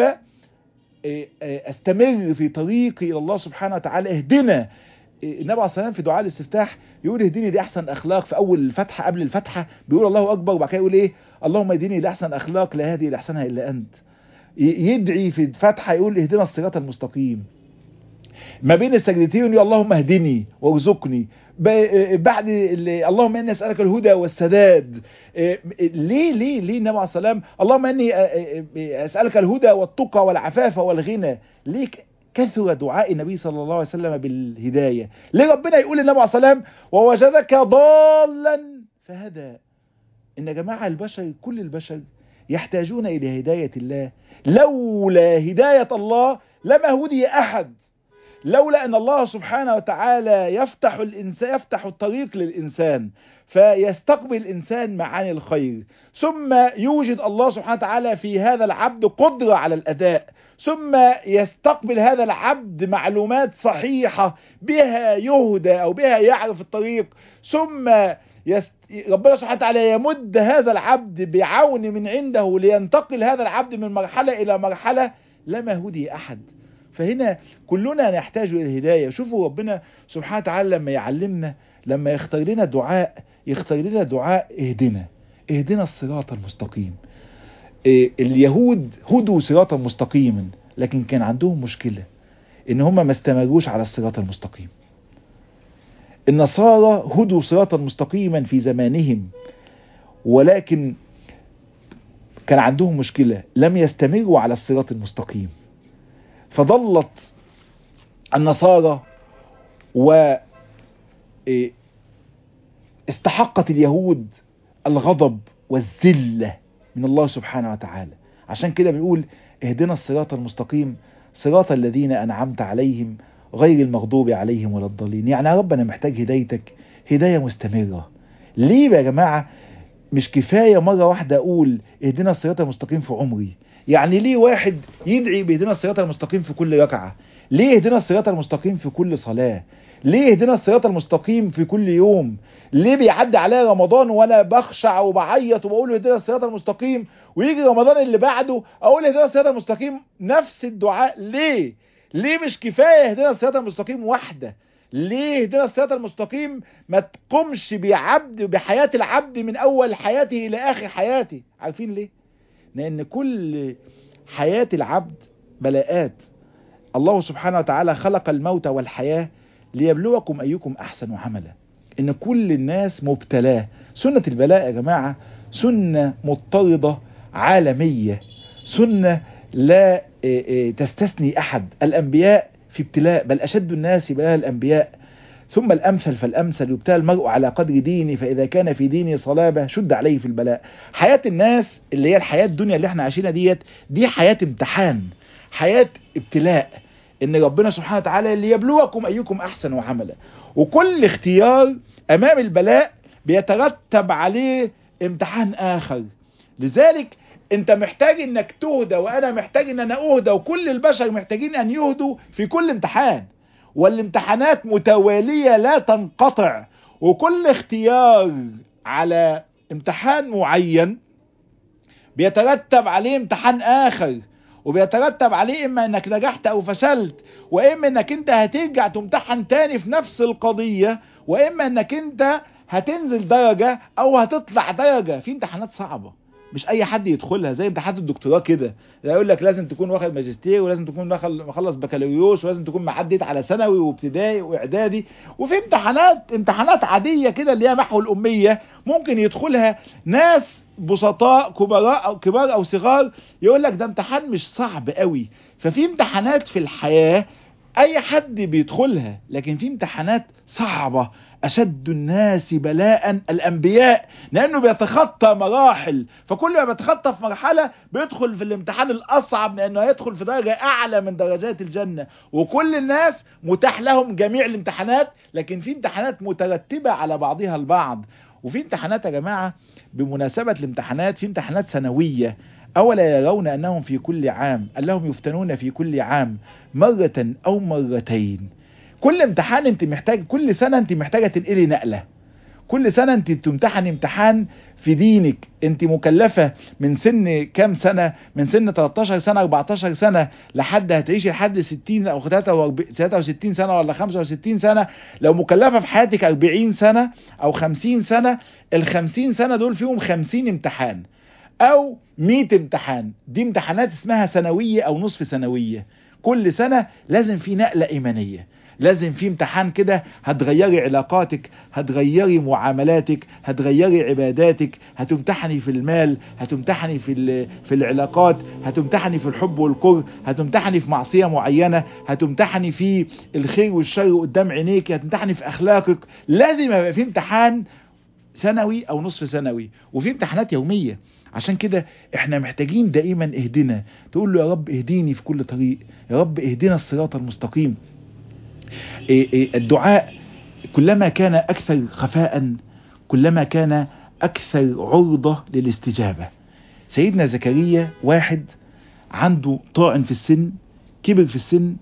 A: استمر في طريقي الى الله سبحانه وتعالى اهدنا النبي عليه الصلاه في دعاء الاستفتاح يقول اهدني لاحسن اخلاق في اول الفتحه قبل الفتحه بيقول الله اكبر وبعد كده يقول ايه اللهم اهدني لاحسن اخلاق لا هادي لاحسنها الا انت يدعي في الفتحه يقول اهدنا الصراط المستقيم ما بين السجدتين يقول اللهم اهدني وارزقني بعد اللهم اني اسالك الهدى والسداد ليه ليه ليه النبي عليه السلام اللهم اني اسالك الهدى والتقى والعفاف والغنى ليه كثر دعاء النبي صلى الله عليه وسلم بالهدايه ليه ربنا يقول للنبي عليه السلام ووجدك ضالا فهدى ان يا جماعه البشر كل البشر يحتاجون الى هدايه الله لولا هدايه الله لما هدي احد لولا ان الله سبحانه وتعالى يفتح الانسان يفتح الطريق للانسان فيستقبل الانسان معاني الخير ثم يوجد الله سبحانه وتعالى في هذا العبد قدره على الاداء ثم يستقبل هذا العبد معلومات صحيحه بها يهدى او بها يعرف الطريق ثم يست... ربنا سبحانه وتعالى يمد هذا العبد بعون من عنده لينتقل هذا العبد من مرحله الى مرحله لما هدي احد فهنا كلنا نحتاج الى الهدايه شوفوا ربنا سبحانه وتعالى لما يعلمنا لما يختار لنا دعاء يختار لنا دعاء اهدنا اهدنا الصراط المستقيم إيه اليهود هدوا صراطا مستقيما لكن كان عندهم مشكله ان هم ما استمروش على الصراط المستقيم النصارى هدوا صراطا مستقيما في زمانهم ولكن كان عندهم مشكله لم يستمروا على الصراط المستقيم فضلت النصارى و استحقت اليهود الغضب والذلة من الله سبحانه وتعالى عشان كده بنقول اهدنا الصراط المستقيم صراط الذين أنعمت عليهم غير المغضوب عليهم ولا الضالين يعني يا رب أنا محتاج هدايتك هداية مستمرة ليه يا جماعة مش كفاية مرة واحدة أقول اهدنا الصراط المستقيم في عمري يعني ليه واحد يدعي باهدنا الصراط المستقيم في كل ركعة ليه اهدنا الصراط المستقيم في كل صلاة ليه اهدنا الصراط المستقيم في كل يوم ليه بيعدي عليا رمضان وانا بخشع وبعيط وبقول اهدنا الصراط المستقيم ويجي رمضان اللي بعده اقول اهدنا الصراط المستقيم نفس الدعاء ليه ليه مش كفايه اهدنا الصراط المستقيم واحده ليه اهدنا الصراط المستقيم ما تقومش بعبد بحياه العبد من اول حياته الى اخر حياته عارفين ليه لان كل حياه العبد بلاءات الله سبحانه وتعالى خلق الموت والحياه ليبلوكم ايكم احسن عملا ان كل الناس مبتلاه سنه البلاء يا جماعه سنه مضطرده عالميه سنه لا تستثني احد الانبياء في ابتلاء بل اشد الناس بلاء الانبياء ثم الامثل فالامثل يبتلى المرء على قدر دينه فاذا كان في دينه صلابه شد عليه في البلاء حياه الناس اللي هي الحياه الدنيا اللي احنا عايشينها ديت دي حياه امتحان حياه ابتلاء ان ربنا سبحانه وتعالى ليبلوكم ايكم احسن عملا وكل اختيار امام البلاء بيترتب عليه امتحان اخر لذلك انت محتاج انك تهدى وانا محتاج ان انا اهدى وكل البشر محتاجين ان يهدوا في كل امتحان والامتحانات متوالية لا تنقطع وكل اختيار على امتحان معين بيترتب عليه امتحان اخر وبيترتب عليه اما انك نجحت او فشلت واما انك انت هترجع تمتحن تاني في نفس القضية واما انك انت هتنزل درجة او هتطلع درجة في امتحانات صعبة مش اي حد يدخلها زي امتحانات الدكتوراه كده يقول لك لازم تكون واخد ماجستير ولازم تكون داخل مخلص بكالوريوس ولازم تكون معديت على ثانوي وابتدائي واعدادي وفي امتحانات امتحانات عاديه كده اللي هي محو الاميه ممكن يدخلها ناس بسطاء كبراء او كبار او صغار يقول لك ده امتحان مش صعب قوي ففي امتحانات في الحياه اي حد بيدخلها لكن في امتحانات صعبة اشد الناس بلاء الانبياء لانه بيتخطى مراحل فكل ما بيتخطى في مرحلة بيدخل في الامتحان الاصعب لانه هيدخل في درجة اعلى من درجات الجنة وكل الناس متاح لهم جميع الامتحانات لكن في امتحانات مترتبة على بعضها البعض وفي امتحانات يا جماعة بمناسبة الامتحانات في امتحانات سنوية أولا يرون أنهم في كل عام أنهم يفتنون في كل عام مرة أو مرتين كل امتحان انت محتاج كل سنة انت محتاجة تنقلي نقلة كل سنة انت بتمتحن امتحان في دينك انت مكلفة من سن كام سنة من سن 13 سنة 14 سنة لحد هتعيشي لحد 60 او 63 سنة ولا 65 سنة لو مكلفة في حياتك 40 سنة او 50 سنة ال 50 سنة دول فيهم 50 امتحان او 100 امتحان دي امتحانات اسمها سنوية او نصف سنوية كل سنة لازم في نقلة ايمانية لازم في امتحان كده هتغيري علاقاتك هتغيري معاملاتك هتغيري عباداتك هتمتحني في المال هتمتحني في في العلاقات هتمتحني في الحب والكره هتمتحني في معصية معينة هتمتحني في الخير والشر قدام عينيك هتمتحني في اخلاقك لازم يبقى في امتحان سنوي او نصف سنوي وفي امتحانات يومية عشان كده احنا محتاجين دائما اهدنا تقول له يا رب اهديني في كل طريق يا رب اهدنا الصراط المستقيم إيه إيه الدعاء كلما كان اكثر خفاء كلما كان اكثر عرضة للاستجابة سيدنا زكريا واحد عنده طاعن في السن كبر في السن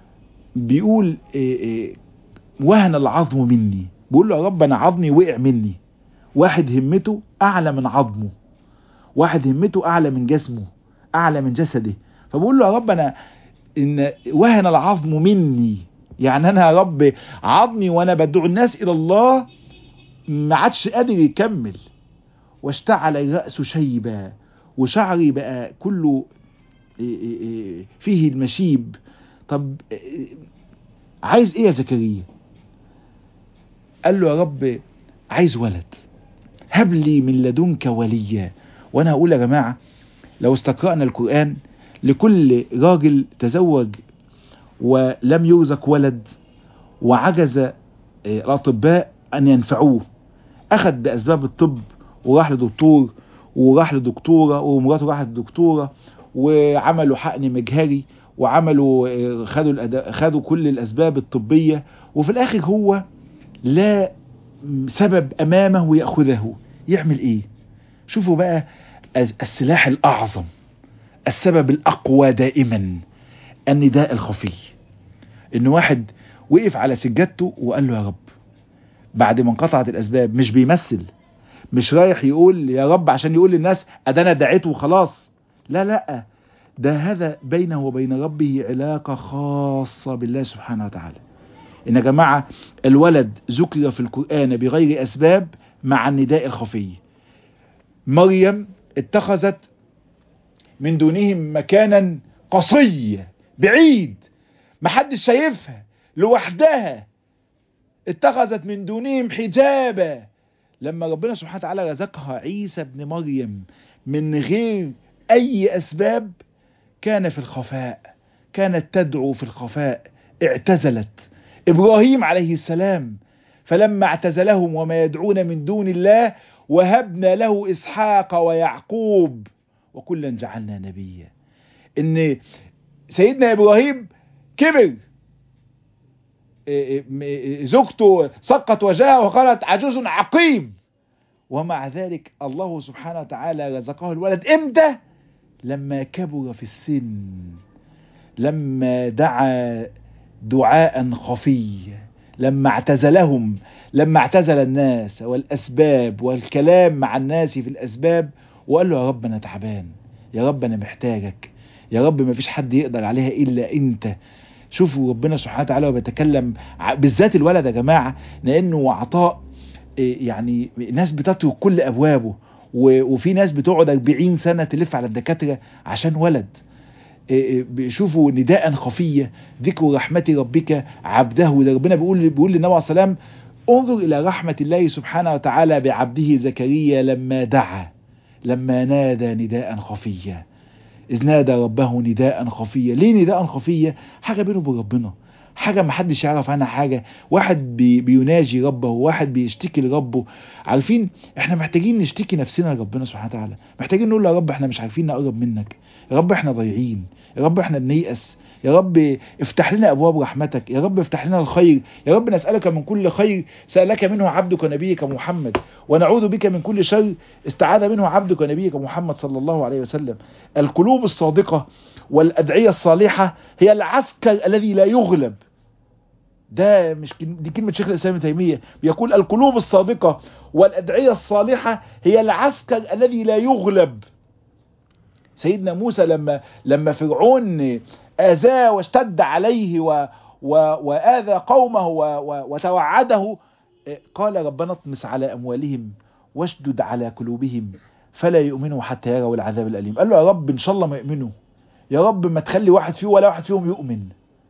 A: بيقول إيه وهن العظم مني بيقول له يا رب انا عظمي وقع مني واحد همته اعلى من عظمه واحد همته اعلى من جسمه اعلى من جسده فبقول له يا رب انا ان وهن العظم مني يعني انا يا رب عظمي وانا بدعو الناس الى الله ما عادش قادر يكمل واشتعل الرأس شيبا وشعري بقى كله فيه المشيب طب عايز ايه يا زكريا قال له يا رب عايز ولد هب لي من لدنك وليا وانا هقول يا جماعة لو استقرأنا القرآن لكل راجل تزوج ولم يرزق ولد وعجز الأطباء أن ينفعوه أخذ بأسباب الطب وراح لدكتور وراح لدكتورة ومراته راحت لدكتورة وعملوا حقن مجهري وعملوا خدوا الأد... خدوا كل الأسباب الطبية وفي الآخر هو لا سبب أمامه يأخذه يعمل إيه شوفوا بقى السلاح الأعظم السبب الأقوى دائما النداء الخفي إن واحد وقف على سجادته وقال له يا رب بعد ما انقطعت الأسباب مش بيمثل مش رايح يقول يا رب عشان يقول للناس أدانا دعيته وخلاص لا لا ده هذا بينه وبين ربه علاقة خاصة بالله سبحانه وتعالى إن يا جماعة الولد ذكر في القرآن بغير أسباب مع النداء الخفي مريم اتخذت من دونهم مكانا قصيا بعيد محدش شايفها لوحدها اتخذت من دونهم حجابا لما ربنا سبحانه وتعالى رزقها عيسى ابن مريم من غير اي اسباب كان في الخفاء كانت تدعو في الخفاء اعتزلت ابراهيم عليه السلام فلما اعتزلهم وما يدعون من دون الله وهبنا له اسحاق ويعقوب وكلا جعلنا نبيا ان سيدنا ابراهيم كبر زوجته سقط وجهها وقالت عجوز عقيم ومع ذلك الله سبحانه وتعالى رزقه الولد امتى لما كبر في السن لما دعا دعاء خفيا لما اعتزلهم لما اعتزل الناس والاسباب والكلام مع الناس في الاسباب وقال له يا رب انا تعبان يا رب انا محتاجك يا رب ما فيش حد يقدر عليها الا انت شوفوا ربنا سبحانه وتعالى وبيتكلم بالذات الولد يا جماعه لانه عطاء يعني ناس بتترك كل ابوابه وفي ناس بتقعد 40 سنة تلف على الدكاترة عشان ولد بيشوفوا نداء خفية ذكر رحمة ربك عبده ده ربنا بيقول بيقول للنبي عليه السلام انظر إلى رحمة الله سبحانه وتعالى بعبده زكريا لما دعا لما نادى نداء خفيا إذ نادى ربه نداء خفيا ليه نداء خفيا حاجة بينه وبين ربنا حاجة ما حدش يعرف عنها حاجة واحد بي بيناجي ربه واحد بيشتكي لربه عارفين احنا محتاجين نشتكي نفسنا لربنا سبحانه وتعالى محتاجين نقول له يا رب احنا مش عارفين نقرب منك يا رب احنا ضايعين يا رب احنا بنيأس يا رب افتح لنا ابواب رحمتك يا رب افتح لنا الخير يا رب نسألك من كل خير سألك منه عبدك نبيك محمد ونعوذ بك من كل شر استعاذ منه عبدك نبيك محمد صلى الله عليه وسلم القلوب الصادقة والأدعية الصالحة هي العسكر الذي لا يغلب ده مش دي كلمة شيخ الإسلام ابن تيمية بيقول القلوب الصادقة والأدعية الصالحة هي العسكر الذي لا يغلب سيدنا موسى لما لما فرعون آذاه واشتد عليه و و وآذى قومه و و وتوعده قال ربنا اطمس على أموالهم واشدد على قلوبهم فلا يؤمنوا حتى يروا العذاب الأليم قال له يا رب إن شاء الله ما يؤمنوا يا رب ما تخلي واحد فيه ولا واحد فيهم يؤمن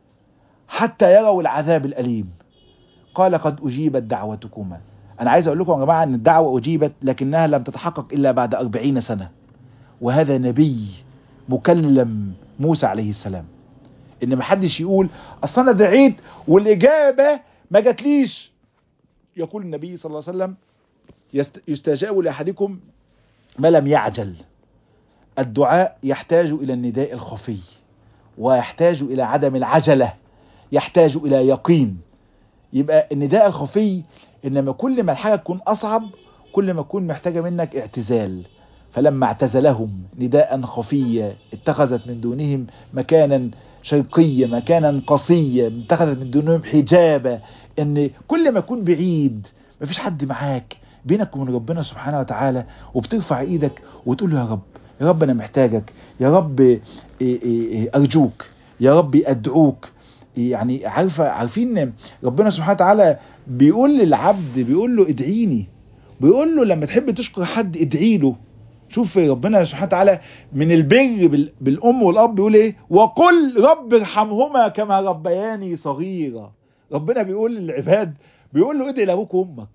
A: حتى يروا العذاب الأليم قال قد أجيبت دعوتكما أنا عايز أقول لكم يا جماعة أن الدعوة أجيبت لكنها لم تتحقق إلا بعد أربعين سنة وهذا نبي مكلم موسى عليه السلام ان ما حدش يقول اصل انا دعيت والاجابه ما جاتليش يقول النبي صلى الله عليه وسلم يستجاب لاحدكم ما لم يعجل الدعاء يحتاج الى النداء الخفي ويحتاج الى عدم العجله يحتاج الى يقين يبقى النداء الخفي انما كل ما الحاجه تكون اصعب كل ما تكون محتاجه منك اعتزال فلما اعتزلهم نداء خفيا اتخذت من دونهم مكانا شرقيا مكانا قصيا اتخذت من دونهم حجابا ان كل ما يكون بعيد مفيش حد معاك بينك وبين ربنا سبحانه وتعالى وبترفع ايدك وتقول له يا رب يا رب انا محتاجك يا رب ارجوك يا رب ادعوك يعني عارفه عارفين ربنا سبحانه وتعالى بيقول للعبد بيقول له ادعيني بيقول له لما تحب تشكر حد ادعي له شوف ربنا سبحانه وتعالى من البر بالام والاب بيقول ايه وقل رب ارحمهما كما ربياني صغيرا ربنا بيقول للعباد بيقول له ادعي لابوك وامك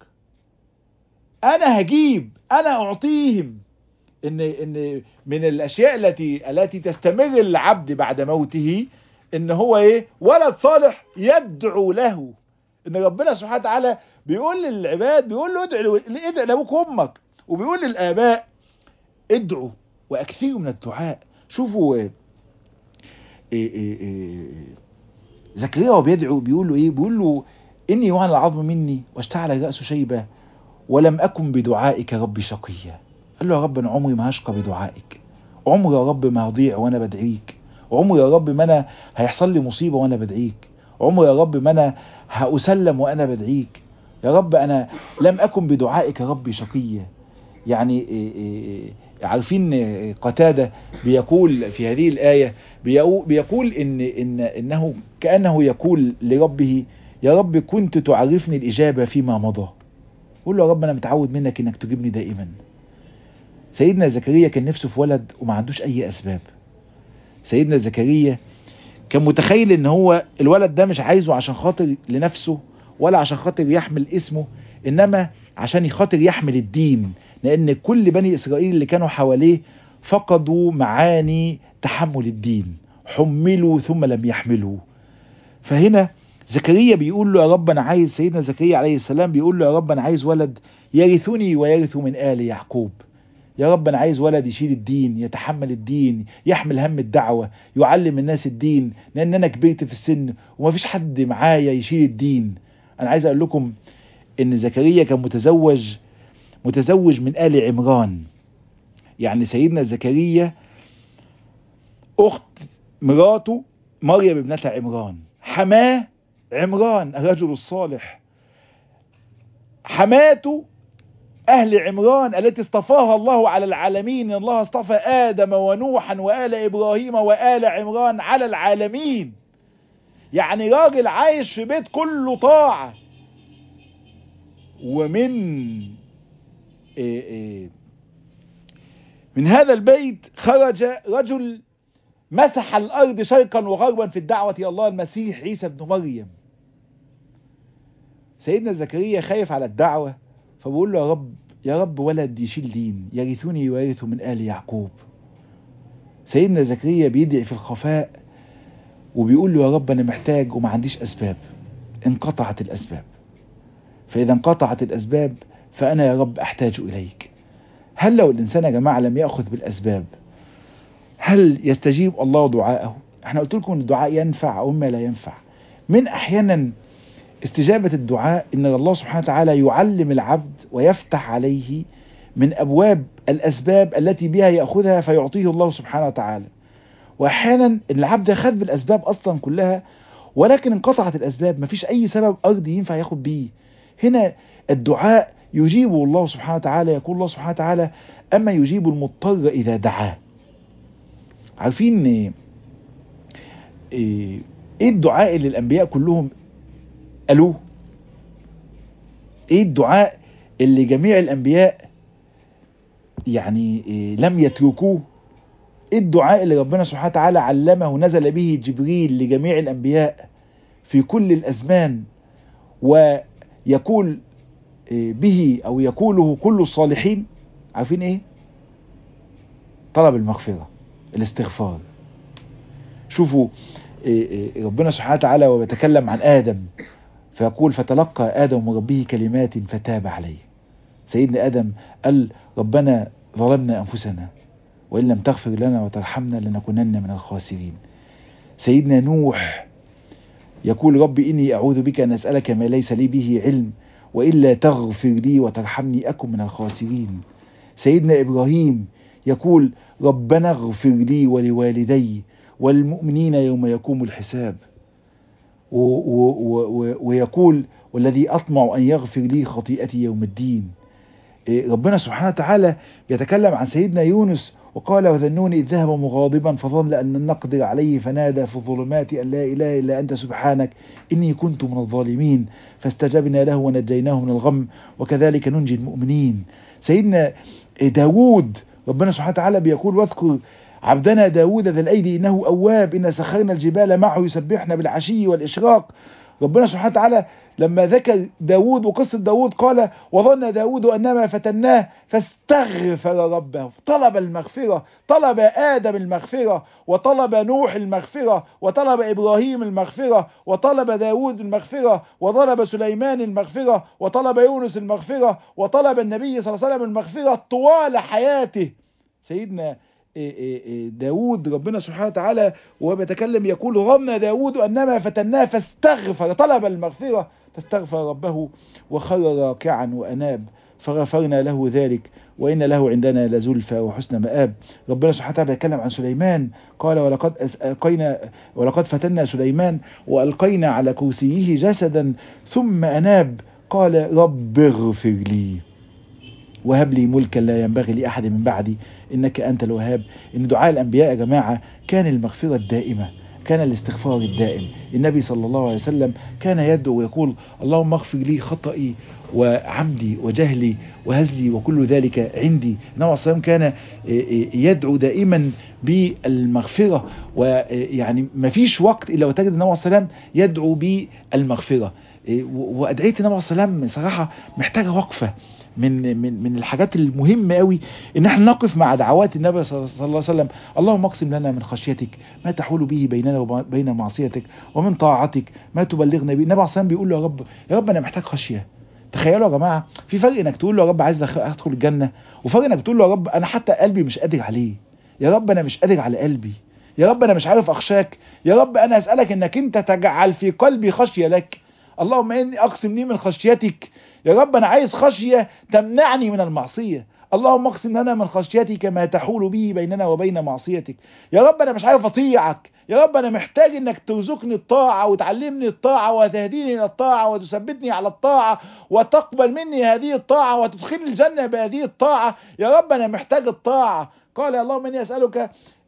A: انا هجيب انا اعطيهم ان ان من الاشياء التي التي تستمر العبد بعد موته ان هو ايه ولد صالح يدعو له ان ربنا سبحانه وتعالى بيقول للعباد بيقول له ادعي ادعي لابوك وامك وبيقول للاباء ادعوا واكثروا من الدعاء شوفوا إيه إيه إيه زكريا وهو بيدعو بيقول له ايه بيقول له اني وهن العظم مني واشتعل الراس شيبه ولم اكن بدعائك ربي شقيا قال له يا رب انا عمري ما هشقى بدعائك عمري يا رب ما هضيع وانا بدعيك عمري يا رب ما انا هيحصل لي مصيبه وانا بدعيك عمري يا رب ما انا هأسلم وانا بدعيك يا رب انا لم اكن بدعائك ربي شقيا يعني إيه إيه عارفين قتادة بيقول في هذه الآية بيقول إن إن إنه كأنه يقول لربه يا رب كنت تعرفني الإجابة فيما مضى قول له يا رب أنا متعود منك إنك تجيبني دائما سيدنا زكريا كان نفسه في ولد وما عندوش أي أسباب سيدنا زكريا كان متخيل إن هو الولد ده مش عايزه عشان خاطر لنفسه ولا عشان خاطر يحمل اسمه إنما عشان خاطر يحمل الدين لأن كل بني إسرائيل اللي كانوا حواليه فقدوا معاني تحمل الدين حملوا ثم لم يحملوا فهنا زكريا بيقول له يا رب أنا عايز سيدنا زكريا عليه السلام بيقول له يا رب أنا عايز ولد يرثني ويرث من آل يعقوب يا رب أنا عايز ولد يشيل الدين يتحمل الدين يحمل هم الدعوة يعلم الناس الدين لأن أنا كبرت في السن ومفيش حد معايا يشيل الدين أنا عايز أقول لكم إن زكريا كان متزوج متزوج من آل عمران يعني سيدنا زكريا أخت مراته مريم ابنة عمران حماه عمران الرجل الصالح حماته أهل عمران التي اصطفاها الله على العالمين الله اصطفى آدم ونوحا وآل إبراهيم وآل عمران على العالمين يعني راجل عايش في بيت كله طاعة ومن إيه إيه من هذا البيت خرج رجل مسح الأرض شرقا وغربا في الدعوة إلى الله المسيح عيسى بن مريم سيدنا زكريا خايف على الدعوة فبقول له يا رب يا رب ولد يشيل دين يرثني ويرث من آل يعقوب سيدنا زكريا بيدعي في الخفاء وبيقول له يا رب أنا محتاج وما عنديش أسباب انقطعت الأسباب فإذا انقطعت الأسباب فأنا يا رب أحتاج إليك هل لو الإنسان يا جماعة لم يأخذ بالأسباب هل يستجيب الله دعاءه احنا قلت لكم ان الدعاء ينفع او ما لا ينفع من احيانا استجابة الدعاء ان الله سبحانه وتعالى يعلم العبد ويفتح عليه من ابواب الاسباب التي بها ياخذها فيعطيه الله سبحانه وتعالى واحيانا ان العبد ياخذ بالاسباب اصلا كلها ولكن انقطعت الاسباب مفيش اي سبب ارضي ينفع ياخد بيه هنا الدعاء يجيبه الله سبحانه وتعالى يقول الله سبحانه وتعالى اما يجيب المضطر اذا دعاه عارفين ايه الدعاء اللي الانبياء كلهم قالوه ايه الدعاء اللي جميع الانبياء يعني إيه لم يتركوه ايه الدعاء اللي ربنا سبحانه وتعالى علمه ونزل به جبريل لجميع الانبياء في كل الازمان ويقول إيه به او يقوله كل الصالحين عارفين ايه طلب المغفره الاستغفار شوفوا ربنا سبحانه وتعالى ويتكلم عن آدم فيقول فتلقى آدم من ربه كلمات فتاب عليه سيدنا آدم قال ربنا ظلمنا أنفسنا وإن لم تغفر لنا وترحمنا لنكونن من الخاسرين سيدنا نوح يقول ربي إني أعوذ بك أن أسألك ما ليس لي به علم وإلا تغفر لي وترحمني أكن من الخاسرين سيدنا إبراهيم يقول ربنا اغفر لي ولوالدي والمؤمنين يوم يقوم الحساب و و و ويقول والذي أطمع أن يغفر لي خطيئتي يوم الدين ربنا سبحانه وتعالى يتكلم عن سيدنا يونس وقال وذنوني إذ ذهب مغاضبا فظن أن نقدر عليه فنادى في الظلمات أن لا إله إلا أنت سبحانك إني كنت من الظالمين فاستجبنا له ونجيناه من الغم وكذلك ننجي المؤمنين سيدنا داود ربنا سبحانه وتعالى بيقول واذكر عبدنا داود ذا الأيدي إنه أواب إن سخرنا الجبال معه يسبحنا بالعشي والإشراق ربنا سبحانه وتعالى لما ذكر داود وقصة داود قال وظن داود أنما فتناه فاستغفر ربه طلب المغفرة طلب آدم المغفرة وطلب نوح المغفرة وطلب إبراهيم المغفرة وطلب داود المغفرة وطلب سليمان المغفرة وطلب يونس المغفرة وطلب النبي صلى الله عليه وسلم المغفرة طوال حياته سيدنا داود ربنا سبحانه وتعالى وهو بيتكلم يقول غم داود أنما فتناه فاستغفر طلب المغفرة فاستغفر ربه وخر راكعا وأناب فغفرنا له ذلك وإن له عندنا لزلفى وحسن مآب ربنا سبحانه وتعالى يتكلم عن سليمان قال ولقد ألقينا ولقد فتنا سليمان وألقينا على كرسيه جسدا ثم أناب قال رب اغفر لي وهب لي ملكا لا ينبغي لأحد من بعدي إنك أنت الوهاب إن دعاء الأنبياء يا جماعة كان المغفرة الدائمة كان الاستغفار الدائم النبي صلى الله عليه وسلم كان يدعو ويقول اللهم اغفر لي خطئي وعمدي وجهلي وهزلي وكل ذلك عندي النبي صلى الله عليه وسلم كان يدعو دائما بالمغفرة ويعني ما فيش وقت إلا وتجد النبي صلى الله عليه وسلم يدعو بالمغفرة وأدعية النبي صلى الله عليه وسلم صراحة محتاجة وقفة من من من الحاجات المهمة قوي ان احنا نقف مع دعوات النبي صلى الله عليه وسلم اللهم اقسم لنا من خشيتك ما تحول به بيننا وبين معصيتك ومن طاعتك ما تبلغنا به النبي صلى الله عليه وسلم بيقول له يا رب يا رب انا محتاج خشية تخيلوا يا جماعة في فرق انك تقول له يا رب عايز ادخل الجنة وفرق انك تقول له يا رب انا حتى قلبي مش قادر عليه يا رب انا مش قادر على قلبي يا رب انا مش عارف اخشاك يا رب انا اسألك انك انت تجعل في قلبي خشية لك اللهم اني اقسم لي من خشيتك يا رب انا عايز خشية تمنعني من المعصية اللهم اقسم لنا من خشيتك ما تحول به بيننا وبين معصيتك يا رب انا مش عارف اطيعك يا رب انا محتاج انك ترزقني الطاعة وتعلمني الطاعة وتهديني الى الطاعة وتثبتني على الطاعة وتقبل مني هذه الطاعة وتدخلني الجنة بهذه الطاعة يا رب انا محتاج الطاعة قال اللهم اني اسألك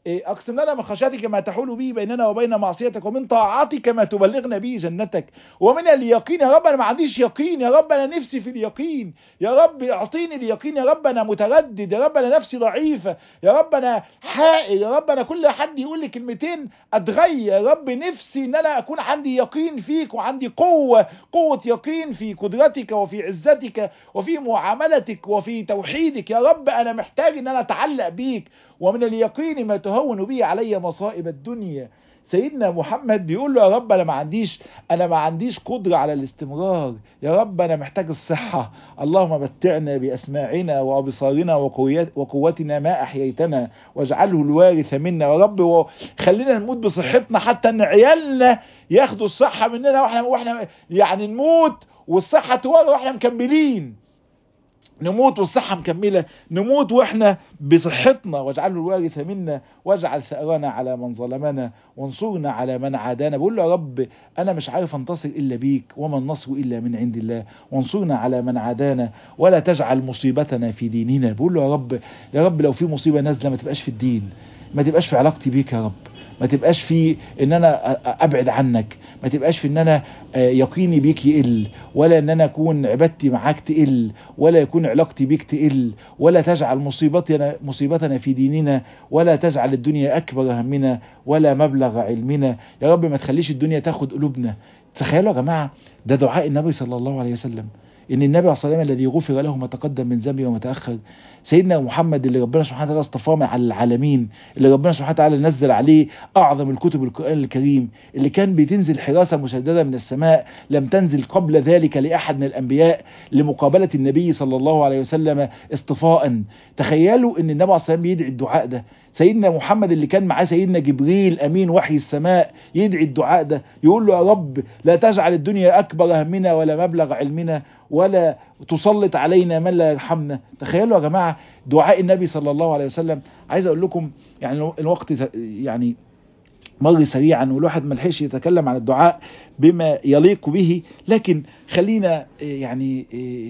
A: إيه، اقسم لنا من خشيتك ما تحول به بيننا وبين معصيتك ومن طاعتك ما تبلغنا به جنتك ومن اليقين يا رب انا ما عنديش يقين يا رب انا نفسي في اليقين يا رب اعطيني اليقين يا رب انا متردد يا رب انا نفسي ضعيفه يا رب انا حائر يا رب انا كل حد يقول لي كلمتين اتغير يا رب نفسي ان انا اكون عندي يقين فيك وعندي قوه قوه يقين في قدرتك وفي عزتك وفي معاملتك وفي توحيدك يا رب انا محتاج ان انا اتعلق بيك ومن اليقين ما تهون به علي مصائب الدنيا سيدنا محمد بيقول له يا رب انا ما عنديش انا ما عنديش قدره على الاستمرار يا رب انا محتاج الصحه اللهم متعنا باسماعنا وابصارنا وقوتنا ما احييتنا واجعله الوارث منا يا رب خلينا نموت بصحتنا حتى ان عيالنا ياخدوا الصحه مننا واحنا واحنا يعني نموت والصحه تورى واحنا مكملين نموت والصحة مكملة نموت واحنا بصحتنا واجعله الوارث منا واجعل ثأرنا على من ظلمنا وانصرنا على من عادانا بقول له يا رب انا مش عارف انتصر الا بيك وما النصر الا من عند الله وانصرنا على من عادانا ولا تجعل مصيبتنا في ديننا بقول له يا رب يا رب لو في مصيبة نازلة ما تبقاش في الدين ما تبقاش في علاقتي بيك يا رب ما تبقاش في ان انا ابعد عنك ما تبقاش في ان انا يقيني بيك يقل ولا ان انا اكون عبادتي معاك تقل ولا يكون علاقتي بيك تقل ولا تجعل مصيبتنا مصيبتنا في ديننا ولا تجعل الدنيا اكبر همنا ولا مبلغ علمنا يا رب ما تخليش الدنيا تاخد قلوبنا تخيلوا يا جماعه ده دعاء النبي صلى الله عليه وسلم ان النبي عليه الصلاه والسلام الذي غفر له ما تقدم من ذنبه وما تاخر سيدنا محمد اللي ربنا سبحانه وتعالى اصطفاه على العالمين اللي ربنا سبحانه وتعالى نزل عليه اعظم الكتب القران الكريم اللي كان بتنزل حراسه مشدده من السماء لم تنزل قبل ذلك لاحد من الانبياء لمقابله النبي صلى الله عليه وسلم اصطفاء تخيلوا ان النبي عليه الصلاه والسلام بيدعي الدعاء ده سيدنا محمد اللي كان معاه سيدنا جبريل امين وحي السماء يدعي الدعاء ده يقول له يا رب لا تجعل الدنيا اكبر همنا ولا مبلغ علمنا ولا تسلط علينا من لا يرحمنا تخيلوا يا جماعه دعاء النبي صلى الله عليه وسلم عايز اقول لكم يعني الوقت يعني مر سريعا والواحد ما لحقش يتكلم عن الدعاء بما يليق به لكن خلينا يعني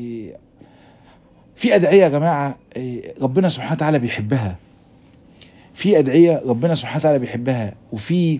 A: في ادعيه يا جماعه ربنا سبحانه وتعالى بيحبها في ادعيه ربنا سبحانه وتعالى بيحبها وفي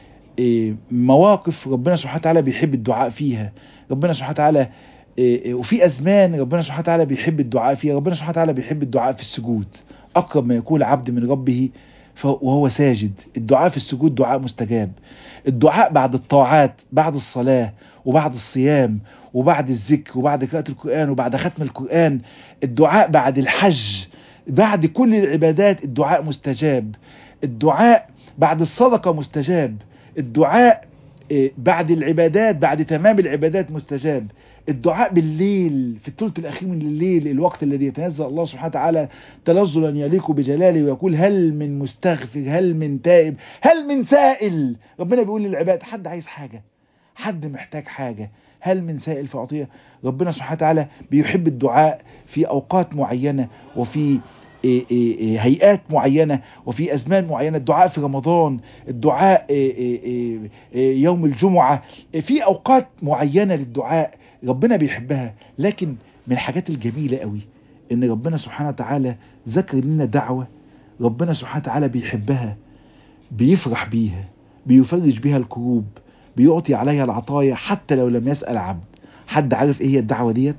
A: مواقف ربنا سبحانه وتعالى بيحب الدعاء فيها ربنا سبحانه وتعالى وفي ازمان ربنا سبحانه وتعالى بيحب الدعاء فيها ربنا سبحانه وتعالى بيحب الدعاء في السجود اقرب ما يكون العبد من ربه وهو ساجد الدعاء في السجود دعاء مستجاب الدعاء بعد الطاعات بعد الصلاة وبعد الصيام وبعد الذكر وبعد قراءة القرآن وبعد ختم القرآن الدعاء بعد الحج بعد كل العبادات الدعاء مستجاب الدعاء بعد الصدقة مستجاب الدعاء بعد العبادات بعد تمام العبادات مستجاب الدعاء بالليل في الثلث الاخير من الليل الوقت الذي يتنزل الله سبحانه وتعالى تنزلا يليق بجلاله ويقول هل من مستغفر هل من تائب هل من سائل ربنا بيقول للعباد حد عايز حاجة حد محتاج حاجة هل من سائل فأعطيه ربنا سبحانه وتعالى بيحب الدعاء في أوقات معينة وفي هيئات معينة وفي أزمان معينة الدعاء في رمضان الدعاء يوم الجمعة في أوقات معينة للدعاء ربنا بيحبها لكن من الحاجات الجميلة قوي ان ربنا سبحانه وتعالى ذكر لنا دعوة ربنا سبحانه وتعالى بيحبها بيفرح بيها بيفرج بيها الكروب بيعطي عليها العطايا حتى لو لم يسأل عبد حد عارف ايه هي الدعوة ديت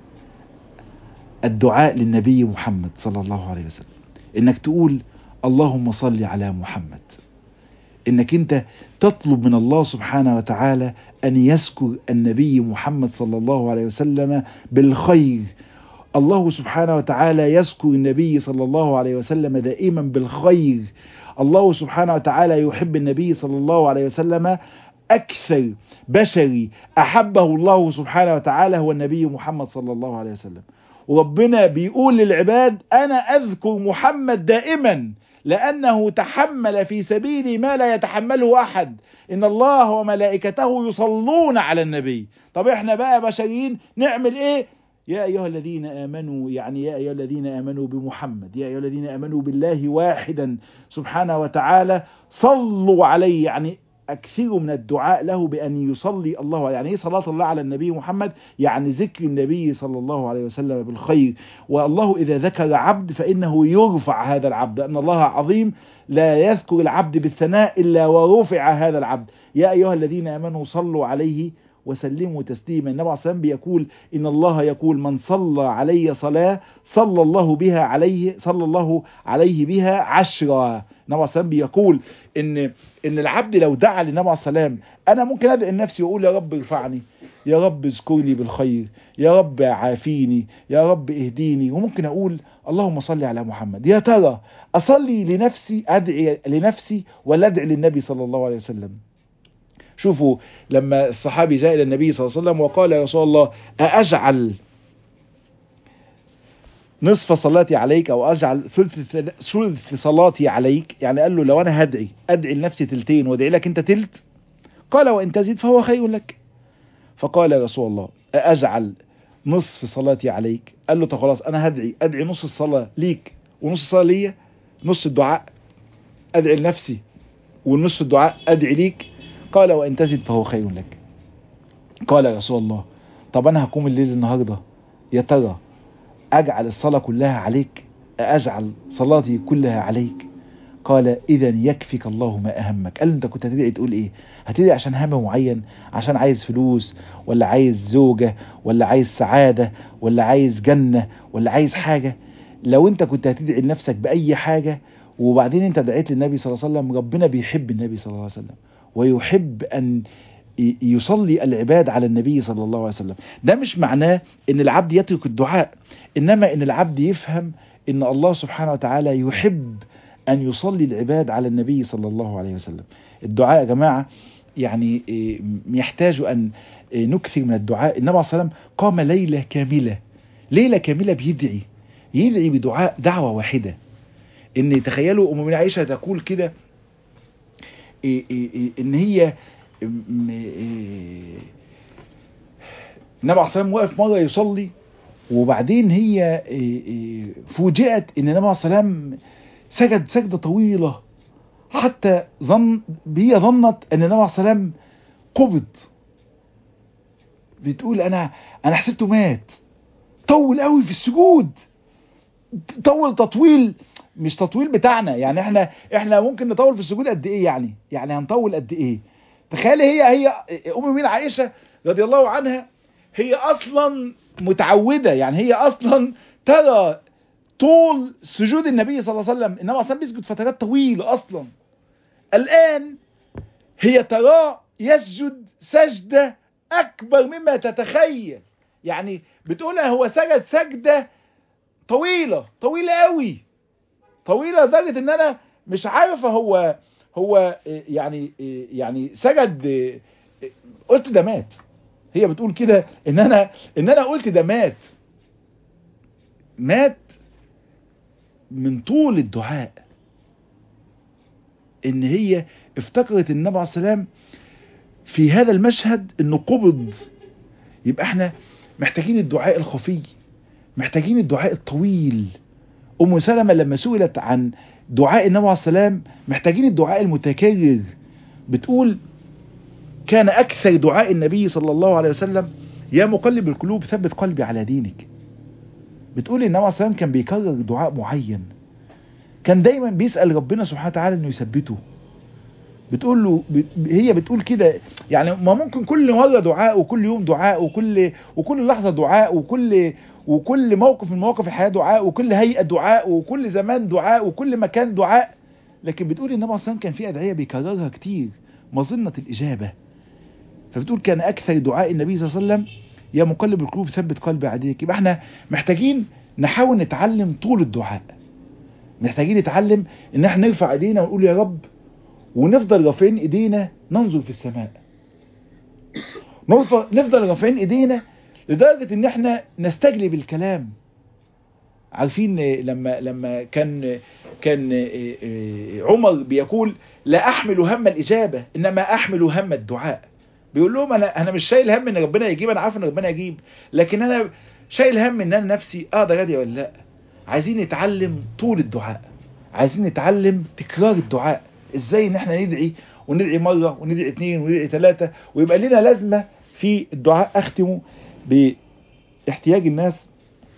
A: الدعاء للنبي محمد صلى الله عليه وسلم انك تقول اللهم صل على محمد انك انت تطلب من الله سبحانه وتعالى ان يذكر النبي محمد صلى الله عليه وسلم بالخير الله سبحانه وتعالى يذكر النبي صلى الله عليه وسلم دائما بالخير الله سبحانه وتعالى يحب النبي صلى الله عليه وسلم أكثر بشري أحبه الله سبحانه وتعالى هو النبي محمد صلى الله عليه وسلم وربنا بيقول للعباد أنا أذكر محمد دائما لأنه تحمل في سبيلي ما لا يتحمله أحد إن الله وملائكته يصلون على النبي طب إحنا بقى بشريين نعمل إيه يا أيها الذين آمنوا يعني يا أيها الذين آمنوا بمحمد يا أيها الذين آمنوا بالله واحدا سبحانه وتعالى صلوا عليه يعني أكثروا من الدعاء له بأن يصلي الله يعني إيه صلاة الله على النبي محمد يعني ذكر النبي صلى الله عليه وسلم بالخير والله إذا ذكر عبد فإنه يرفع هذا العبد أن الله عظيم لا يذكر العبد بالثناء إلا ورفع هذا العبد يا أيها الذين آمنوا صلوا عليه وسلموا تسليما النبي عليه الصلاة والسلام بيقول إن الله يقول من صلى علي صلاة صلى الله بها عليه صلى الله عليه بها عشرة النبي عليه الصلاة بيقول إن إن العبد لو دعا للنبي عليه السلام أنا ممكن أدعي لنفسي وأقول يا رب ارفعني يا رب اذكرني بالخير يا رب عافيني يا رب اهديني وممكن أقول اللهم صل على محمد يا ترى أصلي لنفسي أدعي لنفسي ولا أدعي للنبي صلى الله عليه وسلم شوفوا لما الصحابي جاء إلى النبي صلى الله عليه وسلم وقال يا رسول الله أأجعل نصف صلاتي عليك أو أجعل ثلث ثلث صلاتي عليك يعني قال له لو أنا هدعي أدعي لنفسي تلتين وادعي لك أنت تلت قال وإن تزيد فهو خير لك فقال يا رسول الله أأجعل نصف صلاتي عليك قال له طب خلاص أنا هدعي أدعي نص الصلاة ليك ونص الصلاة ليا نص الدعاء أدعي لنفسي ونص الدعاء أدعي ليك قال وإن تزد فهو خير لك قال يا رسول الله طب أنا هقوم الليل النهاردة يا ترى أجعل الصلاة كلها عليك أجعل صلاتي كلها عليك قال إذا يكفيك الله ما أهمك قال له أنت كنت هتدعي تقول إيه هتدعي عشان هم معين عشان عايز فلوس ولا عايز زوجة ولا عايز سعادة ولا عايز جنة ولا عايز حاجة لو أنت كنت هتدعي لنفسك بأي حاجة وبعدين أنت دعيت للنبي صلى الله عليه وسلم ربنا بيحب النبي صلى الله عليه وسلم ويحب أن يصلي العباد على النبي صلى الله عليه وسلم ده مش معناه ان العبد يترك الدعاء انما ان العبد يفهم ان الله سبحانه وتعالى يحب ان يصلي العباد على النبي صلى الله عليه وسلم الدعاء يا جماعة يعني يحتاج ان نكثر من الدعاء النبي صلى الله عليه وسلم قام ليلة كاملة ليلة كاملة بيدعي يدعي بدعاء دعوة واحدة ان تخيلوا ام من عائشة تقول كده ان هي النبي عليه الصلاه واقف مره يصلي وبعدين هي فوجئت ان النبي عليه الصلاه سجد سجده طويله حتى ظن هي ظنت ان النبي عليه الصلاه قبض بتقول انا انا حسبته مات طول قوي في السجود طول تطويل مش تطويل بتاعنا يعني احنا احنا ممكن نطول في السجود قد ايه يعني يعني هنطول قد ايه تخيل هي هي ام مين عائشه رضي الله عنها هي اصلا متعوده يعني هي اصلا ترى طول سجود النبي صلى الله عليه وسلم النبي اصلا بيسجد فترات طويله اصلا الان هي تراه يسجد سجده اكبر مما تتخيل يعني بتقول هو سجد سجده طويله طويله قوي طويله لدرجه ان انا مش عارفه هو هو يعني يعني سجد قلت ده مات هي بتقول كده ان انا ان انا قلت ده مات مات من طول الدعاء ان هي افتكرت النبي عليه السلام في هذا المشهد انه قبض يبقى احنا محتاجين الدعاء الخفي محتاجين الدعاء الطويل ام سلمة لما سئلت عن دعاء النبي عليه السلام محتاجين الدعاء المتكرر بتقول كان أكثر دعاء النبي صلى الله عليه وسلم يا مقلب القلوب ثبت قلبي على دينك بتقول النبي عليه السلام كان بيكرر دعاء معين كان دايما بيسأل ربنا سبحانه وتعالى انه يثبته بتقول له هي بتقول كده يعني ما ممكن كل مرة دعاء وكل يوم دعاء وكل وكل لحظة دعاء وكل وكل موقف من مواقف الحياة دعاء وكل هيئة دعاء وكل زمان دعاء وكل مكان دعاء لكن بتقول النبي صلى الله كان في أدعية بيكررها كتير مظنة الإجابة فبتقول كان أكثر دعاء النبي صلى الله عليه وسلم يا مقلب القلوب ثبت قلبي عليك يبقى احنا محتاجين نحاول نتعلم طول الدعاء محتاجين نتعلم ان احنا نرفع ايدينا ونقول يا رب ونفضل رافعين ايدينا ننظر في السماء نفضل رافعين ايدينا لدرجة ان احنا نستجلب الكلام عارفين لما لما كان كان عمر بيقول لا احمل هم الاجابة انما احمل هم الدعاء بيقول لهم انا انا مش شايل هم ان ربنا يجيب انا عارف ان ربنا يجيب لكن انا شايل هم ان انا نفسي اقدر ادعي ولا لا عايزين نتعلم طول الدعاء عايزين نتعلم تكرار الدعاء ازاي ان احنا ندعي وندعي مرة وندعي اتنين وندعي ثلاثة ويبقى لنا لازمة في الدعاء اختمه باحتياج الناس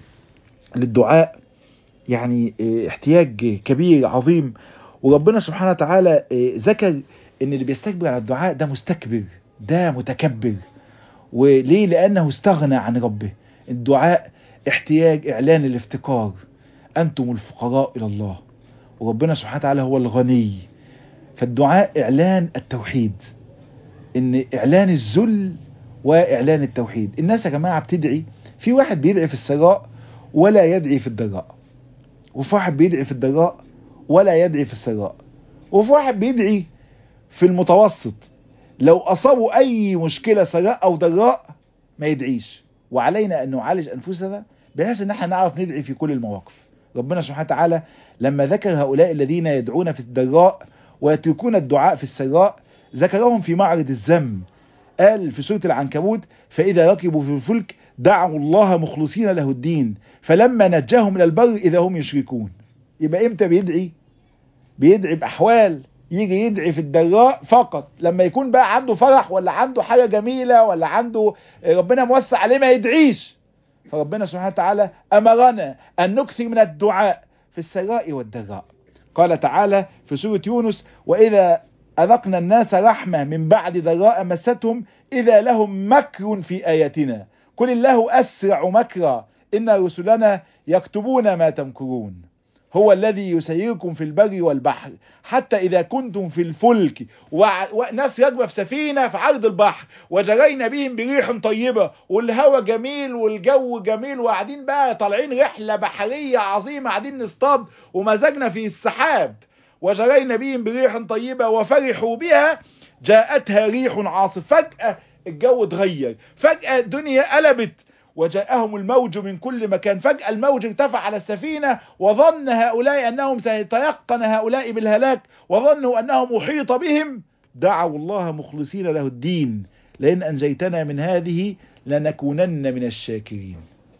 A: للدعاء يعني اه، احتياج كبير عظيم وربنا سبحانه وتعالى اه، ذكر ان اللي بيستكبر على الدعاء ده مستكبر ده متكبر وليه لانه استغنى عن ربه الدعاء احتياج اعلان الافتقار انتم الفقراء الى الله وربنا سبحانه وتعالى هو الغني فالدعاء اعلان التوحيد ان اعلان الذل واعلان التوحيد الناس يا جماعه بتدعي في واحد بيدعي في السراء ولا يدعي في الضراء وفي واحد بيدعي في الضراء ولا يدعي في السراء وفي واحد بيدعي في المتوسط لو اصابوا اي مشكله سراء او ضراء ما يدعيش وعلينا ان نعالج انفسنا بحيث ان احنا نعرف ندعي في كل المواقف ربنا سبحانه وتعالى لما ذكر هؤلاء الذين يدعون في الضراء ويتركون الدعاء في السراء ذكرهم في معرض الذم قال في سورة العنكبوت فإذا ركبوا في الفلك دعوا الله مخلصين له الدين فلما نجاهم إلى البر إذا هم يشركون يبقى إمتى بيدعي بيدعي بأحوال يجي يدعي في الضراء فقط لما يكون بقى عنده فرح ولا عنده حاجة جميلة ولا عنده ربنا موسع عليه ما يدعيش فربنا سبحانه وتعالى أمرنا أن نكثر من الدعاء في السراء والضراء قال تعالى في سورة يونس وإذا أذقنا الناس رحمة من بعد ضراء مستهم إذا لهم مكر في آياتنا قل الله أسرع مكرا إن رسلنا يكتبون ما تمكرون هو الذي يسيركم في البر والبحر حتى إذا كنتم في الفلك وناس راكبه في سفينة في عرض البحر وجرينا بهم بريح طيبة والهواء جميل والجو جميل وقاعدين بقى طالعين رحلة بحرية عظيمة قاعدين نصطاد ومزجنا في السحاب وجرينا بهم بريح طيبة وفرحوا بها جاءتها ريح عاصف فجأة الجو اتغير فجأة الدنيا قلبت وجاءهم الموج من كل مكان فجأة الموج ارتفع على السفينة وظن هؤلاء أنهم سيتيقن هؤلاء بالهلاك وظنوا أنهم أحيط بهم دعوا الله مخلصين له الدين لئن أنجيتنا من هذه لنكونن من الشاكرين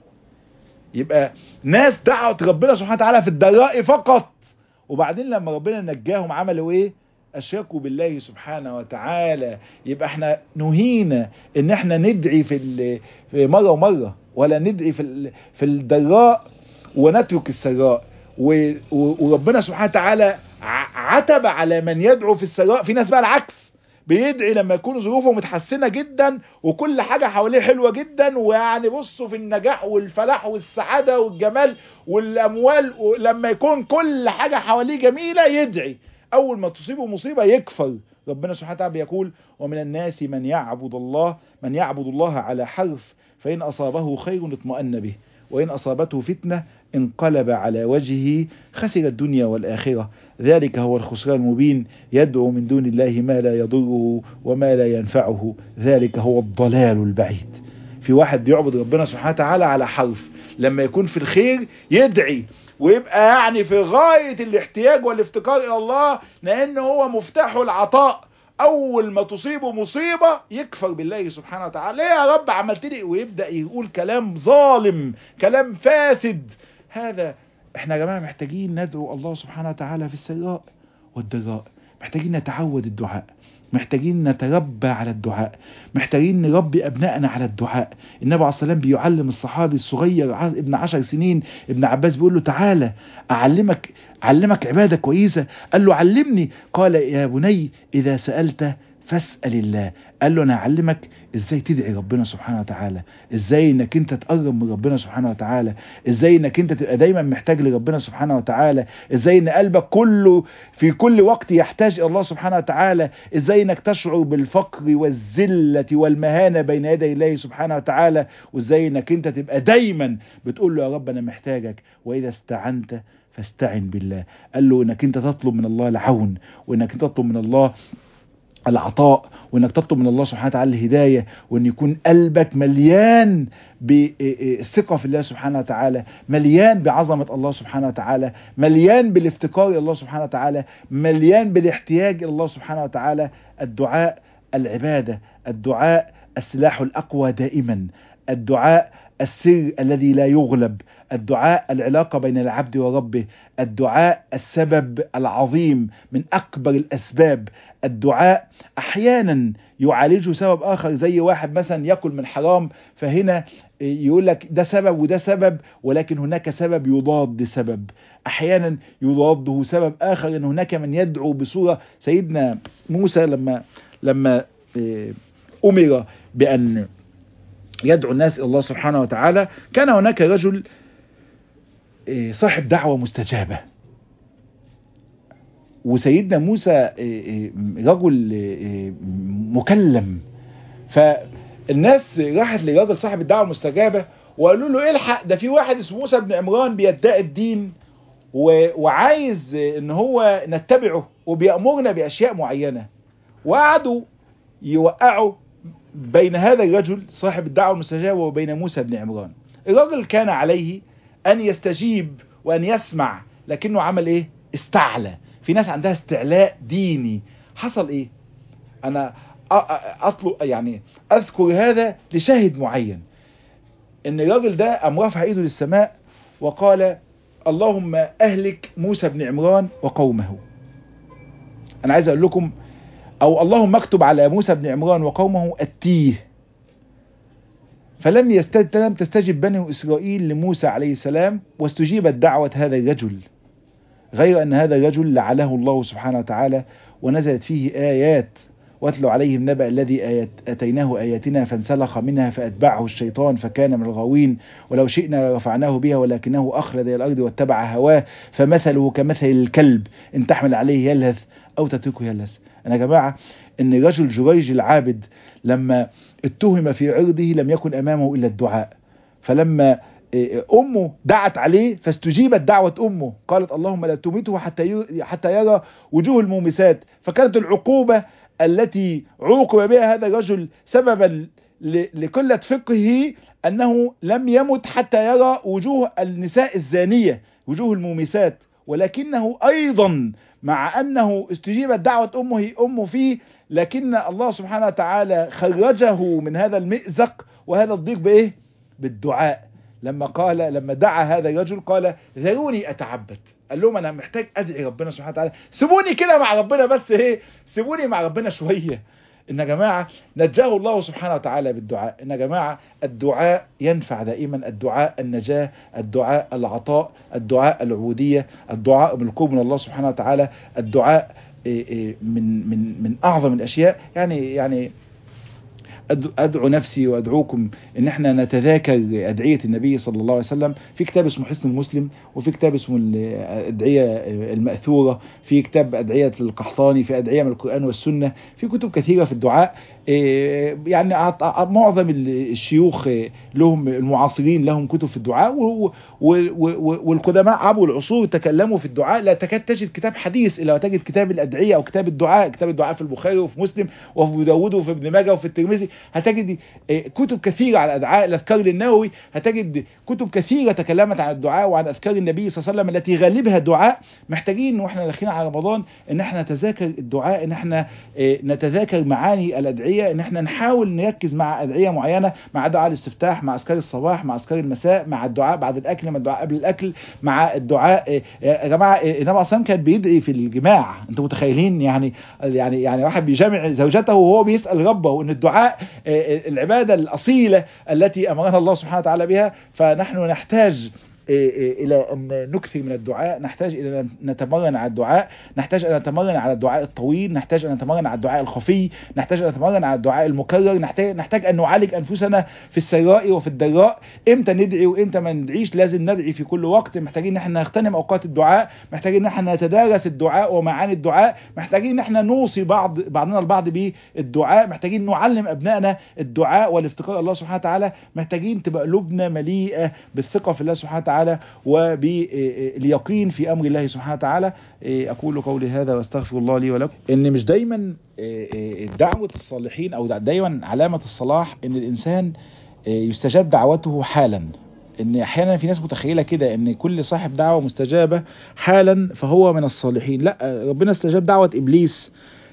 A: يبقى ناس دعوت ربنا سبحانه وتعالى في الضراء فقط وبعدين لما ربنا نجاهم عملوا ايه اشركوا بالله سبحانه وتعالى يبقى احنا نهينا ان احنا ندعي في في مره ومره ولا ندعي في في الضراء ونترك السراء وربنا سبحانه وتعالى عتب على من يدعو في السراء في ناس بقى العكس بيدعي لما يكون ظروفه متحسنه جدا وكل حاجه حواليه حلوه جدا ويعني بصوا في النجاح والفلاح والسعاده والجمال والاموال لما يكون كل حاجه حواليه جميله يدعي اول ما تصيبه مصيبه يكفر ربنا سبحانه وتعالى بيقول ومن الناس من يعبد الله من يعبد الله على حرف فان اصابه خير اطمأن به وإن أصابته فتنة انقلب على وجهه خسر الدنيا والآخرة ذلك هو الخسران المبين يدعو من دون الله ما لا يضره وما لا ينفعه ذلك هو الضلال البعيد في واحد بيعبد ربنا سبحانه وتعالى على حرف لما يكون في الخير يدعي ويبقى يعني في غاية الاحتياج والافتقار إلى الله لأنه هو مفتاح العطاء اول ما تصيبه مصيبة يكفر بالله سبحانه وتعالى ليه يا رب عملت لي ويبدأ يقول كلام ظالم كلام فاسد هذا احنا يا جماعة محتاجين ندعو الله سبحانه وتعالى في السراء والضراء محتاجين نتعود الدعاء محتاجين نتربى على الدعاء محتاجين نربي أبنائنا على الدعاء النبي عليه الصلاة والسلام بيعلم الصحابي الصغير ابن عشر سنين ابن عباس بيقول له تعالى أعلمك علمك عبادة كويسة قال له علمني قال يا بني إذا سألت فاسأل الله قال له انا هعلمك ازاي تدعي ربنا سبحانه وتعالى ازاي انك انت تقرب من ربنا سبحانه وتعالى ازاي انك انت تبقى دايما محتاج لربنا سبحانه وتعالى ازاي ان قلبك كله في كل وقت يحتاج الى الله سبحانه وتعالى ازاي انك تشعر بالفقر والذلة والمهانة بين يدي الله سبحانه وتعالى وازاي انك انت تبقى دايما بتقول له يا رب انا محتاجك واذا استعنت فاستعن بالله قال له انك انت تطلب من الله العون وانك انت تطلب من الله العطاء وانك تطلب من الله سبحانه وتعالى الهداية وان يكون قلبك مليان بالثقة في الله سبحانه وتعالى مليان بعظمة الله سبحانه وتعالى مليان بالافتقار الى الله سبحانه وتعالى مليان بالاحتياج الى الله سبحانه وتعالى الدعاء العبادة الدعاء السلاح الاقوى دائما الدعاء السر الذي لا يغلب الدعاء العلاقة بين العبد وربه الدعاء السبب العظيم من أكبر الأسباب الدعاء أحيانا يعالجه سبب آخر زي واحد مثلا يأكل من حرام فهنا يقول لك ده سبب وده سبب ولكن هناك سبب يضاد سبب أحيانا يضاده سبب آخر أن هناك من يدعو بصورة سيدنا موسى لما لما أمر بأن يدعو الناس إلى الله سبحانه وتعالى كان هناك رجل صاحب دعوة مستجابة وسيدنا موسى رجل مكلم فالناس راحت لراجل صاحب الدعوة المستجابة وقالوا له الحق ده في واحد اسمه موسى بن عمران بيدعي الدين وعايز ان هو نتبعه وبيأمرنا بأشياء معينة وقعدوا يوقعوا بين هذا الرجل صاحب الدعوة المستجابة وبين موسى بن عمران الرجل كان عليه أن يستجيب وأن يسمع لكنه عمل إيه استعلى في ناس عندها استعلاء ديني حصل إيه أنا أطلق يعني أذكر هذا لشاهد معين إن الراجل ده قام رافع إيده للسماء وقال اللهم أهلك موسى بن عمران وقومه أنا عايز أقول لكم أو اللهم اكتب على موسى بن عمران وقومه التيه فلم يستجب لم تستجب بني إسرائيل لموسى عليه السلام واستجيبت دعوة هذا الرجل غير أن هذا الرجل لعله الله سبحانه وتعالى ونزلت فيه آيات واتلوا عليهم نبأ الذي آيات أتيناه آياتنا فانسلخ منها فأتبعه الشيطان فكان من الغاوين ولو شئنا لرفعناه بها ولكنه أخلد إلى الأرض واتبع هواه فمثله كمثل الكلب إن تحمل عليه يلهث أو تتركه يلهث أنا يا جماعة إن رجل جريج العابد لما اتهم في عرضه لم يكن أمامه إلا الدعاء فلما أمه دعت عليه فاستجيبت دعوة أمه قالت اللهم لا تميته حتى حتى يرى وجوه المومسات فكانت العقوبة التي عوقب بها هذا الرجل سببا لقلة فقهه أنه لم يمت حتى يرى وجوه النساء الزانية وجوه المومسات ولكنه أيضا مع أنه استجيبت دعوة أمه أمه فيه لكن الله سبحانه وتعالى خرجه من هذا المئزق وهذا الضيق بإيه؟ بالدعاء لما قال لما دعا هذا الرجل قال ذروني أتعبد قال لهم أنا محتاج أدعي ربنا سبحانه وتعالى سيبوني كده مع ربنا بس إيه سيبوني مع ربنا شوية إن يا جماعة نجاه الله سبحانه وتعالى بالدعاء إن يا جماعة الدعاء ينفع دائما الدعاء النجاة الدعاء العطاء الدعاء العبودية الدعاء بالقرب من الله سبحانه وتعالى الدعاء من من من أعظم الأشياء يعني يعني أدعو نفسي وأدعوكم إن احنا نتذاكر أدعية النبي صلى الله عليه وسلم في كتاب اسمه حسن المسلم وفي كتاب اسمه الأدعية المأثورة في كتاب أدعية القحطاني في أدعية من القرآن والسنة في كتب كثيرة في الدعاء يعني معظم الشيوخ لهم المعاصرين لهم كتب في الدعاء والقدماء عبر العصور تكلموا في الدعاء لا تكاد تجد كتاب حديث إلا وتجد كتاب الأدعية أو كتاب الدعاء كتاب الدعاء في البخاري وفي مسلم وفي داود وفي ابن ماجه وفي الترمذي هتجد كتب كثيرة على الأدعاء الأذكار للنووي هتجد كتب كثيرة تكلمت عن الدعاء وعن أذكار النبي صلى الله عليه وسلم التي غالبها دعاء محتاجين واحنا داخلين على رمضان ان احنا نتذاكر الدعاء ان احنا نتذاكر معاني الأدعية ان احنا نحاول نركز مع أدعية معينة مع دعاء الاستفتاح مع أذكار الصباح مع أذكار المساء مع الدعاء بعد الأكل مع الدعاء قبل الأكل مع الدعاء يا جماعة النبي عليه الصلاة كان بيدعي في الجماع انتوا متخيلين يعني يعني يعني واحد بيجامع زوجته وهو بيسأل ربه ان الدعاء العبادة الأصيلة التي أمرنا الله سبحانه وتعالى بها فنحن نحتاج إلى أن نكثر من الدعاء نحتاج إلى أن نتمرن على الدعاء نحتاج أن نتمرن على الدعاء الطويل نحتاج أن نتمرن على الدعاء الخفي نحتاج أن نتمرن على الدعاء المكرر نحتاج, نحتاج أن نعالج أنفسنا في السراء وفي الضراء إمتى ندعي وإمتى ما ندعيش لازم ندعي في كل وقت محتاجين ان احنا نغتنم أوقات الدعاء محتاجين ان احنا نتدارس الدعاء ومعاني الدعاء محتاجين ان احنا نوصي بعض بعضنا البعض بالدعاء محتاجين نعلم أبنائنا الدعاء والافتقار الله سبحانه وتعالى محتاجين تبقى قلوبنا مليئة بالثقة في الله سبحانه وتعالى وباليقين في أمر الله سبحانه وتعالى أقول قولي هذا واستغفر الله لي ولكم إن مش دايما دعوة الصالحين أو دايما علامة الصلاح إن الإنسان يستجاب دعوته حالا ان احيانا في ناس متخيله كده ان كل صاحب دعوه مستجابه حالا فهو من الصالحين لا ربنا استجاب دعوه ابليس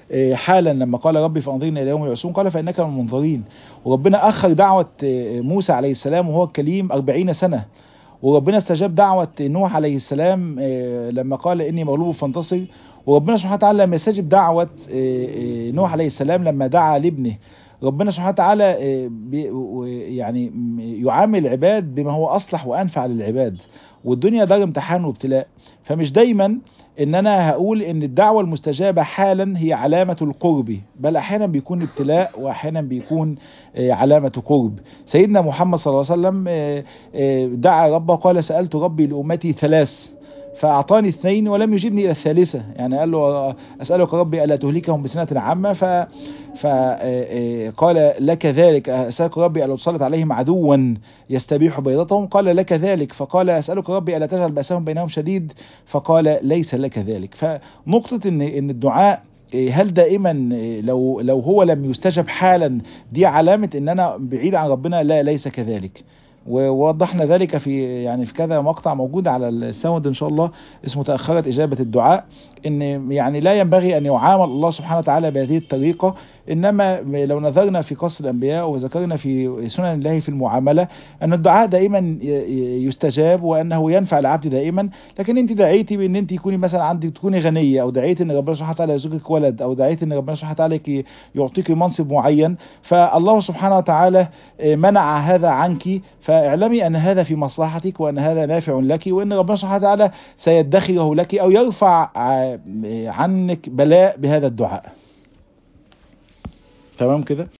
A: حالا لما قال ربي فانظرني الى يوم يبعثون قال فانك من المنظرين وربنا اخر دعوه موسى عليه السلام وهو الكليم 40 سنه وربنا استجاب دعوة نوح عليه السلام لما قال إني مغلوب فانتصر وربنا سبحانه وتعالى لما يستجب دعوة نوح عليه السلام لما دعا لابنه ربنا سبحانه وتعالى يعني يعامل العباد بما هو أصلح وأنفع للعباد والدنيا دار امتحان وابتلاء فمش دايما ان انا هقول ان الدعوة المستجابة حالا هي علامة القرب بل احيانا بيكون ابتلاء واحيانا بيكون علامة قرب سيدنا محمد صلى الله عليه وسلم دعا ربه قال سألت ربي لأمتي ثلاث فأعطاني اثنين ولم يجبني إلى الثالثة يعني قال له أسألك ربي ألا تهلكهم بسنة عامة ف فقال لك ذلك أسألك ربي ألا تسلط عليهم عدوا يستبيح بيضتهم قال لك ذلك فقال أسألك ربي ألا تجعل بأسهم بينهم شديد فقال ليس لك ذلك فنقطة إن إن الدعاء هل دائما لو لو هو لم يستجب حالا دي علامة ان انا بعيد عن ربنا لا ليس كذلك ووضحنا ذلك في يعني في كذا مقطع موجود على الساوند ان شاء الله اسمه تاخرت اجابه الدعاء ان يعني لا ينبغي ان يعامل الله سبحانه وتعالى بهذه الطريقه انما لو نظرنا في قصص الانبياء وذكرنا في سنن الله في المعامله ان الدعاء دائما يستجاب وانه ينفع العبد دائما لكن انت دعيتي بان انت تكوني مثلا عندك تكوني غنيه او دعيتي ان ربنا سبحانه وتعالى يرزقك ولد او دعيتي ان ربنا سبحانه وتعالى يعطيك منصب معين فالله سبحانه وتعالى منع هذا عنك فاعلمي ان هذا في مصلحتك وان هذا نافع لك وان ربنا سبحانه وتعالى سيدخره لك او يرفع عنك بلاء بهذا الدعاء تمام كده